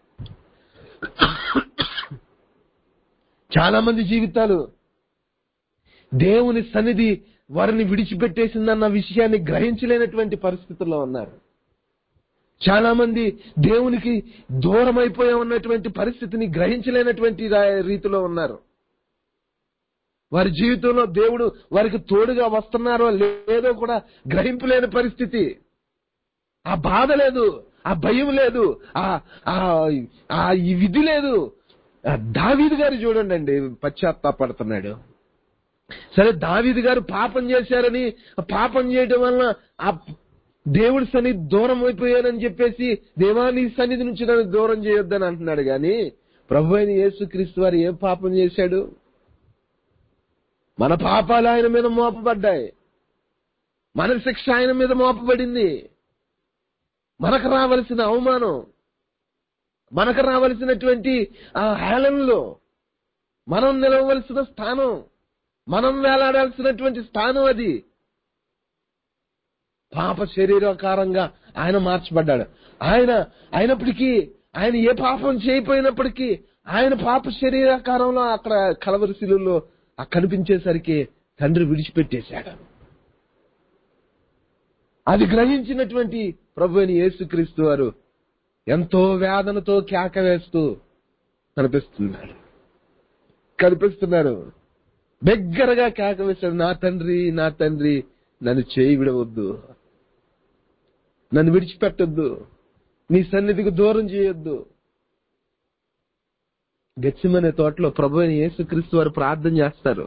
చాలా మంది జీవితాలు దేవుని సన్నిధి వారిని విడిచిపెట్టేసిందన్న విషయాన్ని గ్రహించలేనటువంటి పరిస్థితుల్లో ఉన్నారు చాలా మంది దేవునికి దూరం అయిపోయి ఉన్నటువంటి పరిస్థితిని గ్రహించలేనటువంటి రా- రీతిలో ఉన్నారు వారి జీవితంలో దేవుడు వారికి తోడుగా వస్తున్నారో లేదో కూడా గ్రహింపులేని పరిస్థితి ఆ బాధ లేదు ఆ భయం లేదు ఆ ఆ ఆ ఈ విధి లేదు ఆ దావీదు గారు చూడండి అండి పశ్చాత్తాపడుతున్నాడు సరే దావీదు గారు పాపం చేశారని ఆ పాపం చేయడం వలన ఆ దేవుడి సన్నిధి దూరం అయిపోయానని చెప్పేసి దేవాని సన్నిధి నుంచి నన్ను దూరం చేయొద్దని అంటున్నాడు గాని ప్రభు అయిన యేసుక్రీస్తు వారు ఏం పాపం చేశాడు మన పాపాలు ఆయన మీద మోపబడ్డాయి మన శిక్ష ఆయన మీద మోపబడింది మనకు రావలసిన అవమానం మనకు రావలసినటువంటి ఆ హేళనలో మనం నిలవలసిన స్థానం మనం వేలాడాల్సినటువంటి స్థానం అది పాప శరీరాకారంగా ఆయన మార్చబడ్డాడు ఆయన అయినప్పటికీ ఆయన ఏ పాపం చేయపోయినప్పటికీ ఆయన పాప శరీరాకారంలో అక్కడ కలవరి శిలువలో ఆ కనిపించేసరికి తండ్రి విడిచిపెట్టేశాడు అది గ్రహించినటువంటి ప్రభు అయిన యేసుక్రీస్తు వారు ఎంతో వేదనతో కేక వేస్తూ కనిపిస్తున్నాడు కనిపిస్తున్నారు దగ్గరగా కేక వేశాడు నా తండ్రి నా తండ్రి నన్ను చేయి విడవద్దు నన్ను విడిచిపెట్టొద్దు నీ సన్నిధికి దూరం చేయొద్దు గచ్చిమనే తోటలో ప్రభు అయిన యేసుక్రీస్తు వారు ప్రార్థన చేస్తారు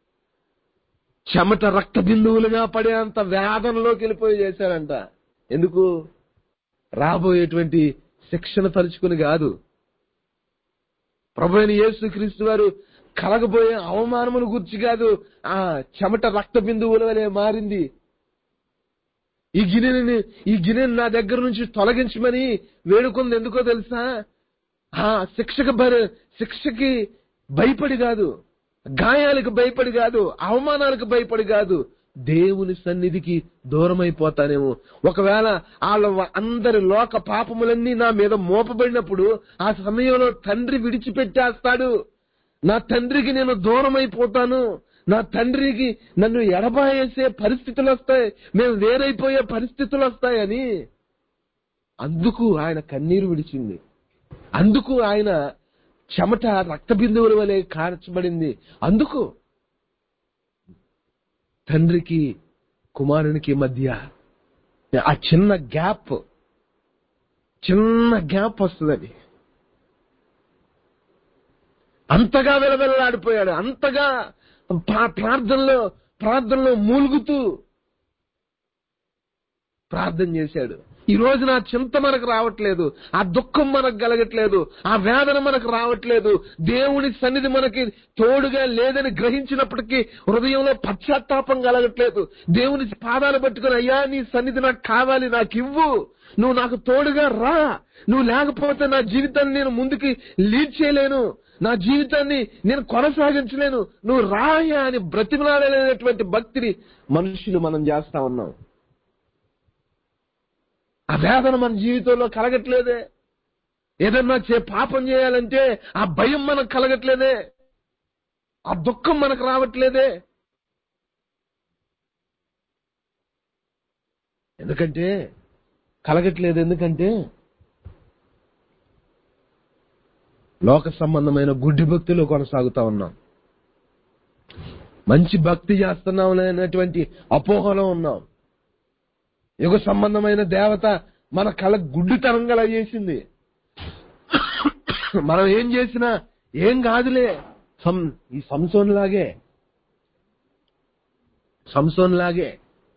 చెమట రక్త బిందువులుగా పడేంత వేదనలోకి వెళ్ళిపోయి చేశారంట ఎందుకు రాబోయేటువంటి శిక్షణ తలుచుకుని కాదు ప్రభు అయిన యేసు క్రీస్తు వారు కలగబోయే అవమానమును గుర్చి కాదు ఆ చెమట రక్త బిందువుల వలె మారింది ఈ గిన్నెని ఈ గిన్నెని నా దగ్గర నుంచి తొలగించమని వేడుకుంది ఎందుకో తెలుసా ఆ శిక్షకు భరి శిక్షకి భయపడి కాదు గాయాలకు భయపడి కాదు అవమానాలకు భయపడి కాదు దేవుని సన్నిధికి దూరమైపోతానేమో ఒకవేళ వాళ్ళ అందరి లోక పాపములన్నీ నా మీద మోపబడినప్పుడు ఆ సమయంలో తండ్రి విడిచిపెట్టేస్తాడు నా తండ్రికి నేను దూరమైపోతాను నా తండ్రికి నన్ను ఎడబాయేసే పరిస్థితులు వస్తాయి మేము వేరైపోయే పరిస్థితులు వస్తాయని అందుకు ఆయన కన్నీరు విడిచింది అందుకు ఆయన చెమట రక్త బిందువుల వలె కార్చబడింది అందుకు తండ్రికి కుమారునికి మధ్య ఆ చిన్న గ్యాప్ చిన్న గ్యాప్ వస్తుందని అంతగా వెలవెల్లాడిపోయాడు అంతగా ప్రా- ప్రార్థనలో ప్రార్థనలో మూలుగుతూ ప్రార్థన చేశాడు ఈ రోజు నా చింత మనకు రావట్లేదు ఆ దుఃఖం మనకు కలగట్లేదు ఆ వేదన మనకు రావట్లేదు దేవుని సన్నిధి మనకి తోడుగా లేదని గ్రహించినప్పటికీ హృదయంలో పశ్చాత్తాపం కలగట్లేదు దేవుని పాదాలు పట్టుకుని అయ్యా నీ సన్నిధి నాకు కావాలి నాకు ఇవ్వు నువ్వు నాకు తోడుగా రా నువ్వు లేకపోతే నా జీవితాన్ని నేను ముందుకి లీడ్ చేయలేను నా జీవితాన్ని నేను కొనసాగించలేను నువ్వు రాయా అని బ్రతిమలాడలేనటువంటి భక్తిని మనుషులు మనం చేస్తా ఉన్నాం ఆ వేదన మన జీవితంలో కలగట్లేదే ఏదన్నా చే పాపం చేయాలంటే ఆ భయం మనకు కలగట్లేదే ఆ దుఃఖం మనకు రావట్లేదే ఎందుకంటే కలగట్లేదు ఎందుకంటే లోక సంబంధమైన గుడ్డి భక్తిలో కొనసాగుతా ఉన్నాం మంచి భక్తి చేస్తున్నాం అనేటువంటి అపోహలో ఉన్నాం యుగ సంబంధమైన దేవత మన కళ గుడ్డితనం గల చేసింది మనం ఏం చేసినా ఏం కాదులే సం ఈ సంసోన్ లాగే సంసోన్ లాగే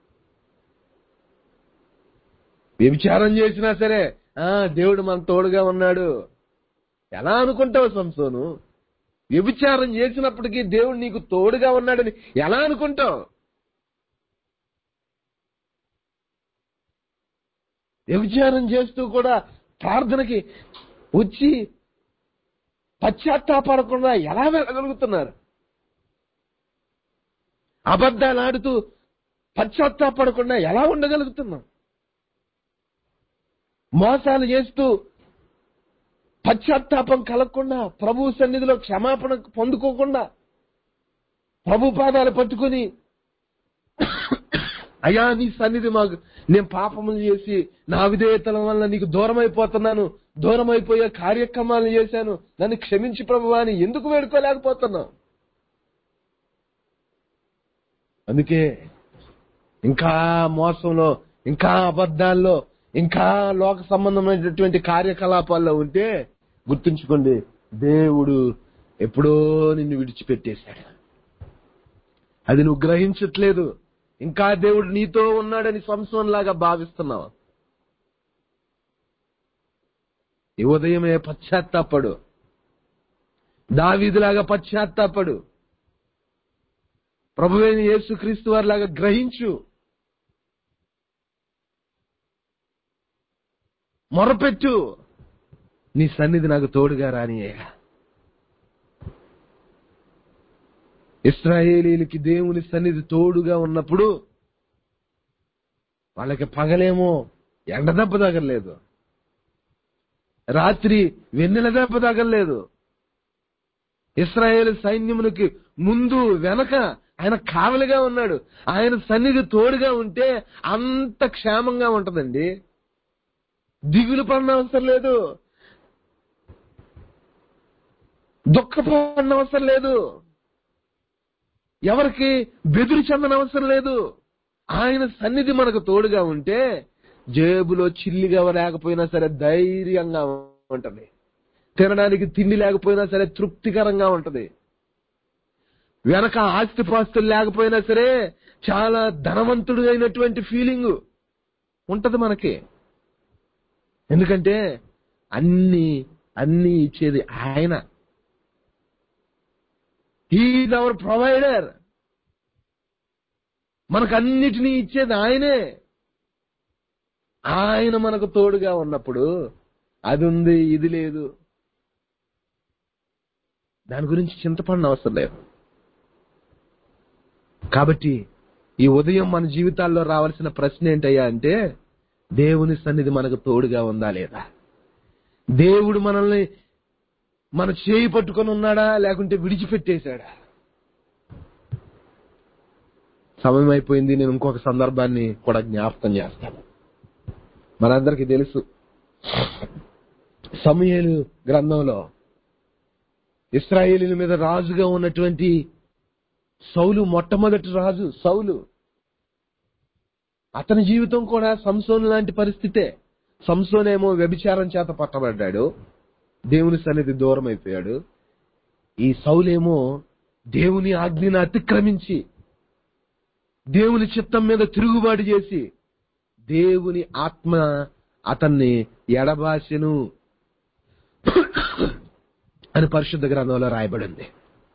వ్యభిచారం చేసినా సరే ఆ దేవుడు మన తోడుగా ఉన్నాడు ఎలా అనుకుంటావు సంసోను వ్యభిచారం చేసినప్పటికీ దేవుడు నీకు తోడుగా ఉన్నాడని ఎలా అనుకుంటావు వ్యభిచారం చేస్తూ కూడా ప్రార్థనకి వచ్చి పశ్చాత్తాపడకుండా ఎలా వెళ్ళగలుగుతున్నారు అబద్ధాలు ఆడుతూ పశ్చాత్తాపడకుండా ఎలా ఉండగలుగుతున్నాం మోసాలు చేస్తూ పశ్చాత్తాపం కలగకుండా ప్రభు సన్నిధిలో క్షమాపణ పొందుకోకుండా ప్రభు పాదాలు పట్టుకుని అయ్యా నీ సన్నిధి మాకు నేను పాపములు చేసి నా విధేయతల వల్ల నీకు దూరం అయిపోతున్నాను దూరం అయిపోయే కార్యక్రమాలు చేశాను నన్ను క్షమించి ప్రభు అని ఎందుకు వేడుకోలేకపోతున్నావు అందుకే ఇంకా మోసంలో ఇంకా అబద్ధాల్లో ఇంకా లోక సంబంధమైనటువంటి కార్యకలాపాల్లో ఉంటే గుర్తుంచుకోండి దేవుడు ఎప్పుడో నిన్ను విడిచిపెట్టేశాడు అది నువ్వు గ్రహించట్లేదు ఇంకా దేవుడు నీతో ఉన్నాడని సంశయం లాగా భావిస్తున్నావు ఈ ఉదయమే పశ్చాత్తాపడు దావీదులాగా పశ్చాత్తాపడు ప్రభువైన యేసుక్రీస్తు వారిలాగా గ్రహించు మొరపెట్టు నీ సన్నిధి నాకు తోడుగా రానియ్యా ఇస్రాయేలీలకి దేవుని సన్నిధి తోడుగా ఉన్నప్పుడు వాళ్ళకి పగలేమో ఎండ దెబ్బ తగలేదు రాత్రి వెన్నెల దెబ్బ తగలేదు ఇస్రాయేల్ సైన్యమునికి ముందు వెనక ఆయన కావలిగా ఉన్నాడు ఆయన సన్నిధి తోడుగా ఉంటే అంత క్షేమంగా ఉంటదండి దిగులు పడిన అవసరం లేదు దుఃఖపడిన అవసరం లేదు ఎవరికి బెదురు చెందన అవసరం లేదు ఆయన సన్నిధి మనకు తోడుగా ఉంటే జేబులో చిల్లిగా లేకపోయినా సరే ధైర్యంగా ఉంటది తినడానికి తిండి లేకపోయినా సరే తృప్తికరంగా ఉంటది వెనక ఆస్తిపాస్తులు లేకపోయినా సరే చాలా ధనవంతుడు అయినటువంటి ఫీలింగ్ ఉంటది మనకి ఎందుకంటే అన్ని అన్ని ఇచ్చేది ఆయన హీఈ్ అవర్ ప్రొవైడర్ మనకు అన్నిటినీ ఇచ్చేది ఆయనే ఆయన మనకు తోడుగా ఉన్నప్పుడు అది ఉంది ఇది లేదు దాని గురించి చింతపడిన అవసరం లేదు కాబట్టి ఈ ఉదయం మన జీవితాల్లో రావాల్సిన ప్రశ్న ఏంటయ్యా అంటే దేవుని సన్నిధి మనకు తోడుగా ఉందా లేదా దేవుడు మనల్ని మన చేయి పట్టుకొని ఉన్నాడా లేకుంటే విడిచిపెట్టేశాడా సమయం అయిపోయింది నేను ఇంకొక సందర్భాన్ని కూడా జ్ఞాపకం చేస్తాను మనందరికీ తెలుసు సమయలు గ్రంథంలో ఇస్రాయేలీల మీద రాజుగా ఉన్నటువంటి సౌలు మొట్టమొదటి రాజు సౌలు అతని జీవితం కూడా సంసోను లాంటి పరిస్థితే సంసోనేమో వ్యభిచారం చేత పట్టబడ్డాడు దేవుని సన్నిధి దూరం అయిపోయాడు ఈ సౌలేమో దేవుని ఆజ్ఞను అతిక్రమించి దేవుని చిత్తం మీద తిరుగుబాటు చేసి దేవుని ఆత్మ అతన్ని ఎడబాసెను అని పరిశుద్ధ గ్రంథంలో రాయబడింది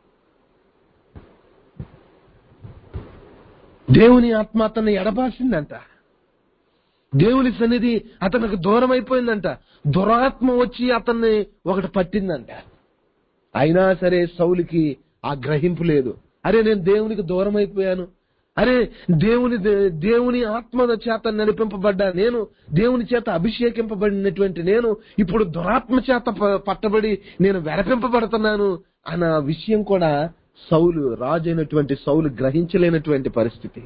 దేవుని ఆత్మ అతన్ని ఎడబాసిందంట దేవుని సన్నిధి అతనికి దూరం అయిపోయిందంట దురాత్మ వచ్చి అతన్ని ఒకటి పట్టిందంట అయినా సరే సౌలికి ఆ గ్రహింపు లేదు అరే నేను దేవునికి దూరం అయిపోయాను అరే దేవుని దేవుని ఆత్మ చేత నడిపింపబడ్డా నేను దేవుని చేత అభిషేకింపబడినటువంటి నేను ఇప్పుడు దురాత్మ చేత ప- పట్టబడి నేను వెరపింపబడుతున్నాను అన్న విషయం కూడా సౌలు రాజు అయినటువంటి సౌలు గ్రహించలేనటువంటి పరిస్థితి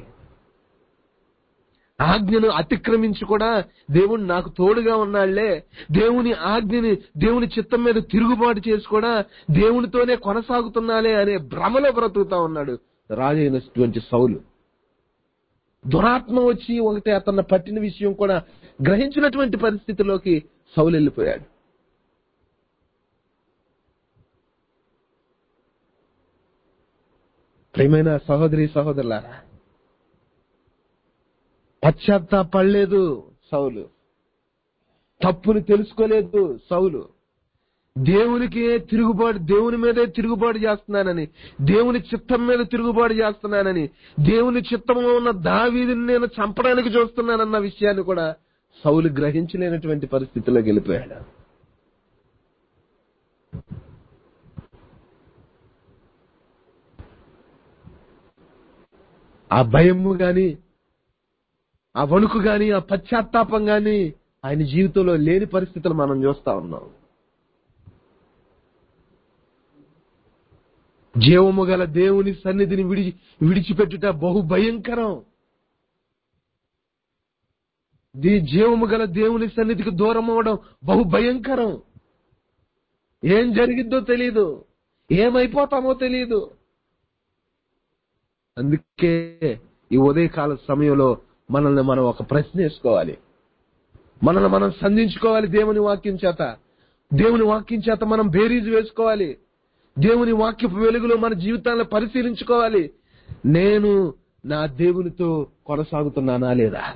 ఆజ్ఞను అతిక్రమించి కూడా దేవుడు నాకు తోడుగా ఉన్నాళ్లే దేవుని ఆజ్ఞని దేవుని చిత్తం మీద తిరుగుబాటు చేసి కూడా దేవునితోనే కొనసాగుతున్నాలే అనే భ్రమలో బ్రతుకుతా ఉన్నాడు రాజు అయినటువంటి సౌలు దురాత్మ వచ్చి ఒకటి అతన్ని పట్టిన విషయం కూడా గ్రహించినటువంటి పరిస్థితిలోకి సౌలు వెళ్ళిపోయాడు ప్రియమైన సహోదరి సహోదరులారా పశ్చాత్తాపడలేదు సౌలు తప్పుని తెలుసుకోలేదు సౌలు దేవునికి తిరుగుబాటు దేవుని మీదే తిరుగుబాటు చేస్తున్నానని దేవుని చిత్తం మీద తిరుగుబాటు చేస్తున్నానని దేవుని చిత్తంలో ఉన్న దావీదిని నేను చంపడానికి చూస్తున్నానన్న విషయాన్ని కూడా సౌలు గ్రహించలేనటువంటి పరిస్థితిలో గెలిపోయాడు ఆ భయము గాని ఆ వణుకు గాని ఆ పశ్చాత్తాపం గాని ఆయన జీవితంలో లేని పరిస్థితులు మనం చూస్తా ఉన్నాం జీవము గల దేవుని సన్నిధిని విడిచి విడిచిపెట్టుట బహు భయంకరం దీ జీవము గల దేవుని సన్నిధికి దూరం అవడం బహు భయంకరం ఏం జరిగిద్దో తెలియదు ఏమైపోతామో తెలియదు అందుకే ఈ ఉదయకాల సమయంలో మనల్ని మనం ఒక ప్రశ్న వేసుకోవాలి మనల్ని మనం సంధించుకోవాలి దేవుని వాక్యం చేత దేవుని వాక్యం చేత మనం బేరీజు వేసుకోవాలి దేవుని వాక్యపు వెలుగులో మన జీవితాలను పరిశీలించుకోవాలి నేను నా దేవునితో కొనసాగుతున్నానా లేదా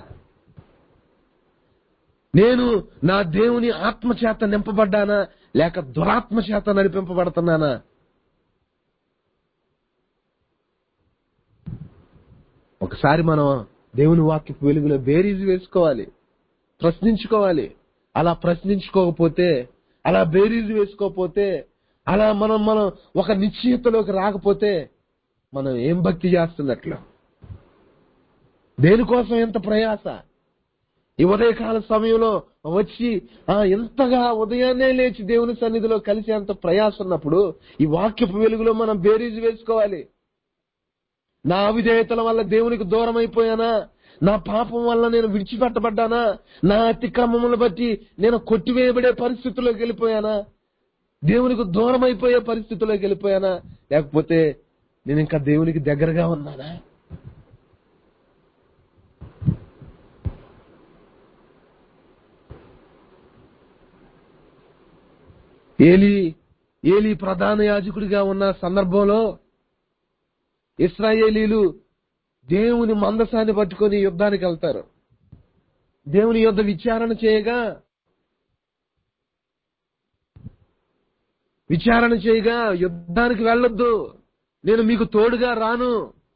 నేను నా దేవుని ఆత్మ చేత నింపబడ్డానా లేక దురాత్మ చేత నడిపింపబడుతున్నానా ఒకసారి మనం దేవుని వాక్యపు వెలుగులో బేరీజు వేసుకోవాలి ప్రశ్నించుకోవాలి అలా ప్రశ్నించుకోకపోతే అలా బేరీజు వేసుకోకపోతే అలా మనం మనం ఒక నిశ్చయితలోకి రాకపోతే మనం ఏం భక్తి చేస్తున్నట్లు దేనికోసం ఎంత ప్రయాస ఈ ఉదయకాల సమయంలో వచ్చి ఆ ఎంతగా ఉదయాన్నే లేచి దేవుని సన్నిధిలో కలిసి అంత ప్రయాస ఉన్నప్పుడు ఈ వాక్యపు వెలుగులో మనం బేరీజు వేసుకోవాలి నా అవిధేయతల వల్ల దేవునికి దూరం అయిపోయానా నా పాపం వల్ల నేను విడిచిపెట్టబడ్డానా నా అతిక్రమములను బట్టి నేను కొట్టివేయబడే పరిస్థితుల్లోకి వెళ్ళిపోయానా దేవునికి దూరం అయిపోయే పరిస్థితుల్లోకి వెళ్ళిపోయానా లేకపోతే నేను ఇంకా దేవునికి దగ్గరగా ఉన్నానా ఏలి ఏలి ప్రధాన యాజకుడిగా ఉన్న సందర్భంలో ఇస్రాయేలీలు దేవుని మందసాన్ని పట్టుకొని యుద్ధానికి వెళ్తారు దేవుని యుద్ధ విచారణ చేయగా విచారణ చేయగా యుద్ధానికి వెళ్ళొద్దు నేను మీకు తోడుగా రాను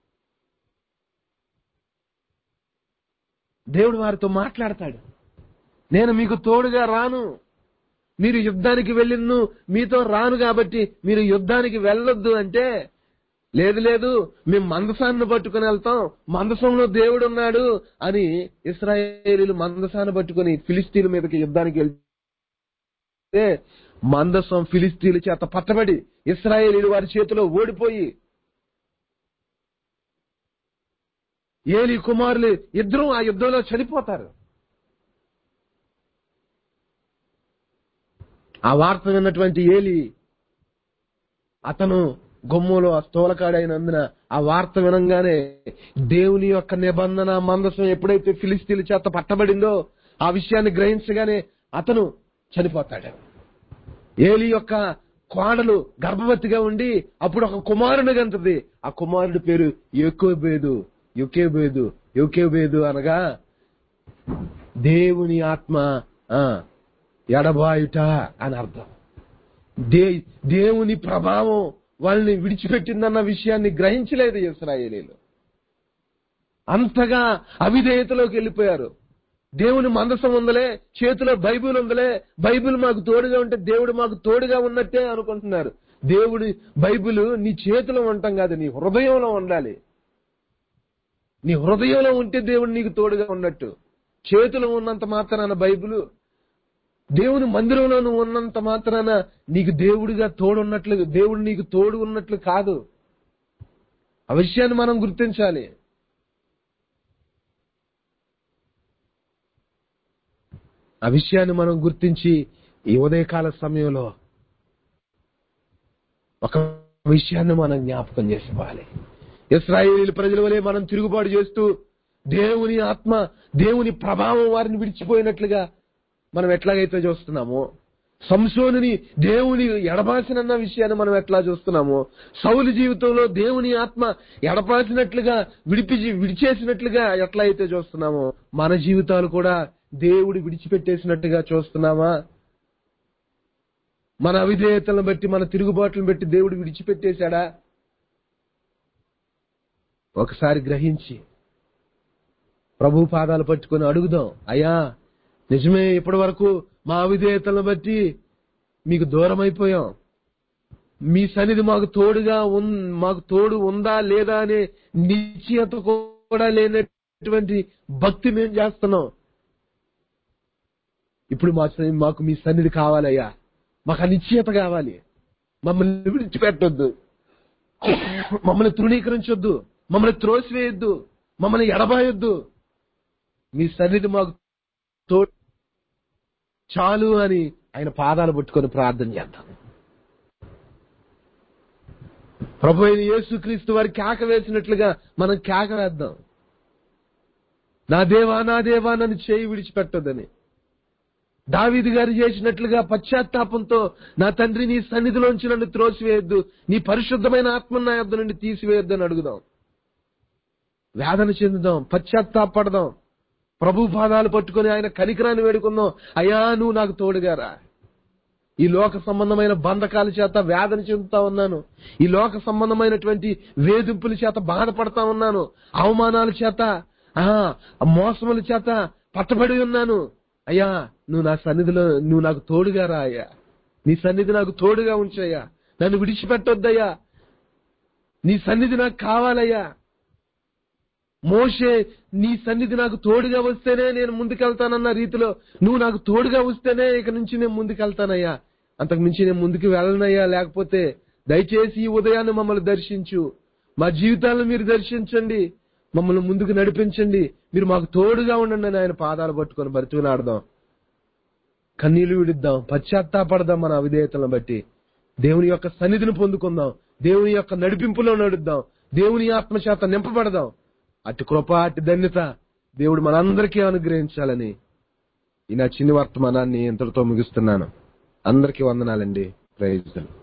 దేవుడు వారితో మాట్లాడతాడు నేను మీకు తోడుగా రాను మీరు యుద్ధానికి వెళ్ళిన్ను మీతో రాను కాబట్టి మీరు యుద్ధానికి వెళ్ళొద్దు అంటే లేదు లేదు మేము మందసాన్ని పట్టుకుని వెళ్తాం మందసంలో దేవుడు ఉన్నాడు అని ఇస్రాయేలీలు మందసాన్ని పట్టుకుని ఫిలిస్తీన్ల మీదకి యుద్ధానికి వెళ్తే మందసం ఫిలిస్తీన్ల చేత పట్టబడి ఇస్రాయేలీలు వారి చేతిలో ఓడిపోయి ఏలి కుమారులు ఇద్దరు ఆ యుద్ధంలో చనిపోతారు ఆ వార్త విన్నటువంటి ఏలి అతను గొమ్ములో ఆ స్థూలకాడైనందున ఆ వార్త వినంగానే దేవుని యొక్క నిబంధన మందసం ఎప్పుడైతే ఫిలిస్తీన్ల చేత పట్టబడిందో ఆ విషయాన్ని గ్రహించగానే అతను చనిపోతాడు ఏలి యొక్క కోడలు గర్భవతిగా ఉండి అప్పుడు ఒక కుమారుని గంటది ఆ కుమారుడి పేరు యొకోబేదు యొకేబేదు యొకేబేదు అనగా దేవుని ఆత్మ ఆ, ఎడబాయుట అని అర్థం దే దేవుని ప్రభావం వాళ్ళని విడిచిపెట్టిందన్న విషయాన్ని గ్రహించలేదు ఇస్రాయేలీలు అంతగా అవిధేయతలోకి వెళ్ళిపోయారు దేవుని మందసం ఉందలే చేతిలో బైబిల్ ఉందలే బైబిల్ మాకు తోడుగా ఉంటే దేవుడు మాకు తోడుగా ఉన్నట్టే అనుకుంటున్నారు దేవుడి బైబిల్ నీ చేతిలో ఉండటం కాదు నీ హృదయంలో ఉండాలి నీ హృదయంలో ఉంటే దేవుడు నీకు తోడుగా ఉన్నట్టు చేతిలో ఉన్నంత మాత్రాన బైబిల్ దేవుని మందిరంలో నువ్వు ఉన్నంత మాత్రాన నీకు దేవుడిగా తోడున్నట్లు దేవుడు నీకు తోడు ఉన్నట్లు కాదు ఆ విషయాన్ని మనం గుర్తించాలి ఆ విషయాన్ని మనం గుర్తించి ఈ ఉదయకాల సమయంలో ఒక విషయాన్ని మనం జ్ఞాపకం చేసుకోవాలి ఇస్రాయేలీల ప్రజల వలె మనం తిరుగుబాటు చేస్తూ దేవుని ఆత్మ దేవుని ప్రభావం వారిని విడిచిపోయినట్లుగా మనం ఎట్లాగైతే చూస్తున్నామో సంసోనుని దేవుని ఎడబాసినన్న విషయాన్ని మనం ఎట్లా చూస్తున్నామో సౌలు జీవితంలో దేవుని ఆత్మ ఎడపాసినట్లుగా విడిపి విడిచేసినట్లుగా ఎట్లా అయితే చూస్తున్నామో మన జీవితాలు కూడా దేవుడు విడిచిపెట్టేసినట్టుగా చూస్తున్నామా మన అవిధేయతలను బట్టి మన తిరుగుబాట్లను బట్టి దేవుడు విడిచిపెట్టేశాడా ఒకసారి గ్రహించి ప్రభు పాదాలు పట్టుకొని అడుగుదాం అయ్యా నిజమే ఇప్పటి వరకు మా అవిధేయతలను బట్టి మీకు దూరం అయిపోయాం మీ సన్నిధి మాకు తోడుగా ఉన్ మాకు తోడు ఉందా లేదా అనే నిశ్చయత కూడా లేనటువంటి భక్తి మేము చేస్తున్నాం ఇప్పుడు మా సన్ని- మాకు మీ సన్నిధి కావాలయ్యా మాకు ఆ నిశ్చయత కావాలి మమ్మల్ని విడిచిపెట్టొద్దు మమ్మల్ని తృణీకరించొద్దు మమ్మల్ని త్రోసివేయొద్దు మమ్మల్ని ఎడబాయొద్దు మీ సన్నిధి మాకు తోడు చాలు అని ఆయన పాదాలు పట్టుకొని ప్రార్థన చేద్దాం ప్రభు అయిన యేసుక్రీస్తు వారి కేక వేసినట్లుగా మనం కేక వేద్దాం నా దేవా నా దేవా నన్ను చేయి విడిచిపెట్టొద్దని దావీదు గారు చేసినట్లుగా పశ్చాత్తాపంతో నా తండ్రి నీ సన్నిధిలోంచి నన్ను త్రోసివేయొద్దు నీ పరిశుద్ధమైన ఆత్మ నా యొద్ద నుండి తీసివేయొద్దు అని అడుగుదాం వేదన చెందుదాం పశ్చాత్తాపడదాం ప్రభు పాదాలు పట్టుకొని ఆయన కనికరాన్ని వేడుకుందాం అయ్యా నువ్వు నాకు తోడుగారా ఈ లోక సంబంధమైన బంధకాల చేత వేదన చెందుతా ఉన్నాను ఈ లోక సంబంధమైనటువంటి వేధింపుల చేత బాధపడతా ఉన్నాను అవమానాల చేత ఆ మోసముల చేత పట్టబడి ఉన్నాను అయ్యా నువ్వు నా సన్నిధిలో నువ్వు నాకు తోడుగా రా అయ్యా నీ సన్నిధి నాకు తోడుగా ఉంచయ్యా నన్ను విడిచిపెట్టొద్దయ్యా నీ సన్నిధి నాకు కావాలయ్యా మోషే నీ సన్నిధి నాకు తోడుగా వస్తేనే నేను ముందుకెళ్తానన్న రీతిలో నువ్వు నాకు తోడుగా వస్తేనే ఇక నుంచి నేను ముందుకెళ్తానయ్యా అంతకు మించి నేను ముందుకు వెళ్ళనయ్యా లేకపోతే దయచేసి ఈ ఉదయాన్ని మమ్మల్ని దర్శించు మా జీవితాలను మీరు దర్శించండి మమ్మల్ని ముందుకు నడిపించండి మీరు మాకు తోడుగా ఉండండి అని ఆయన పాదాలు పట్టుకొని బతికినాడదాం కన్నీళ్లు విడిద్దాం పశ్చాత్తాపడదాం మన అవిధేయతలను బట్టి దేవుని యొక్క సన్నిధిని పొందుకుందాం దేవుని యొక్క నడిపింపులో నడుద్దాం దేవుని ఆత్మ చేత నింపబడదాం అటు కృప అటు ధన్యత దేవుడు మనందరికీ అనుగ్రహించాలని ఈ నా చిన్ని వర్తమానాన్ని ఇంతటితో ముగిస్తున్నాను అందరికీ వందనాలండి ప్రైజ్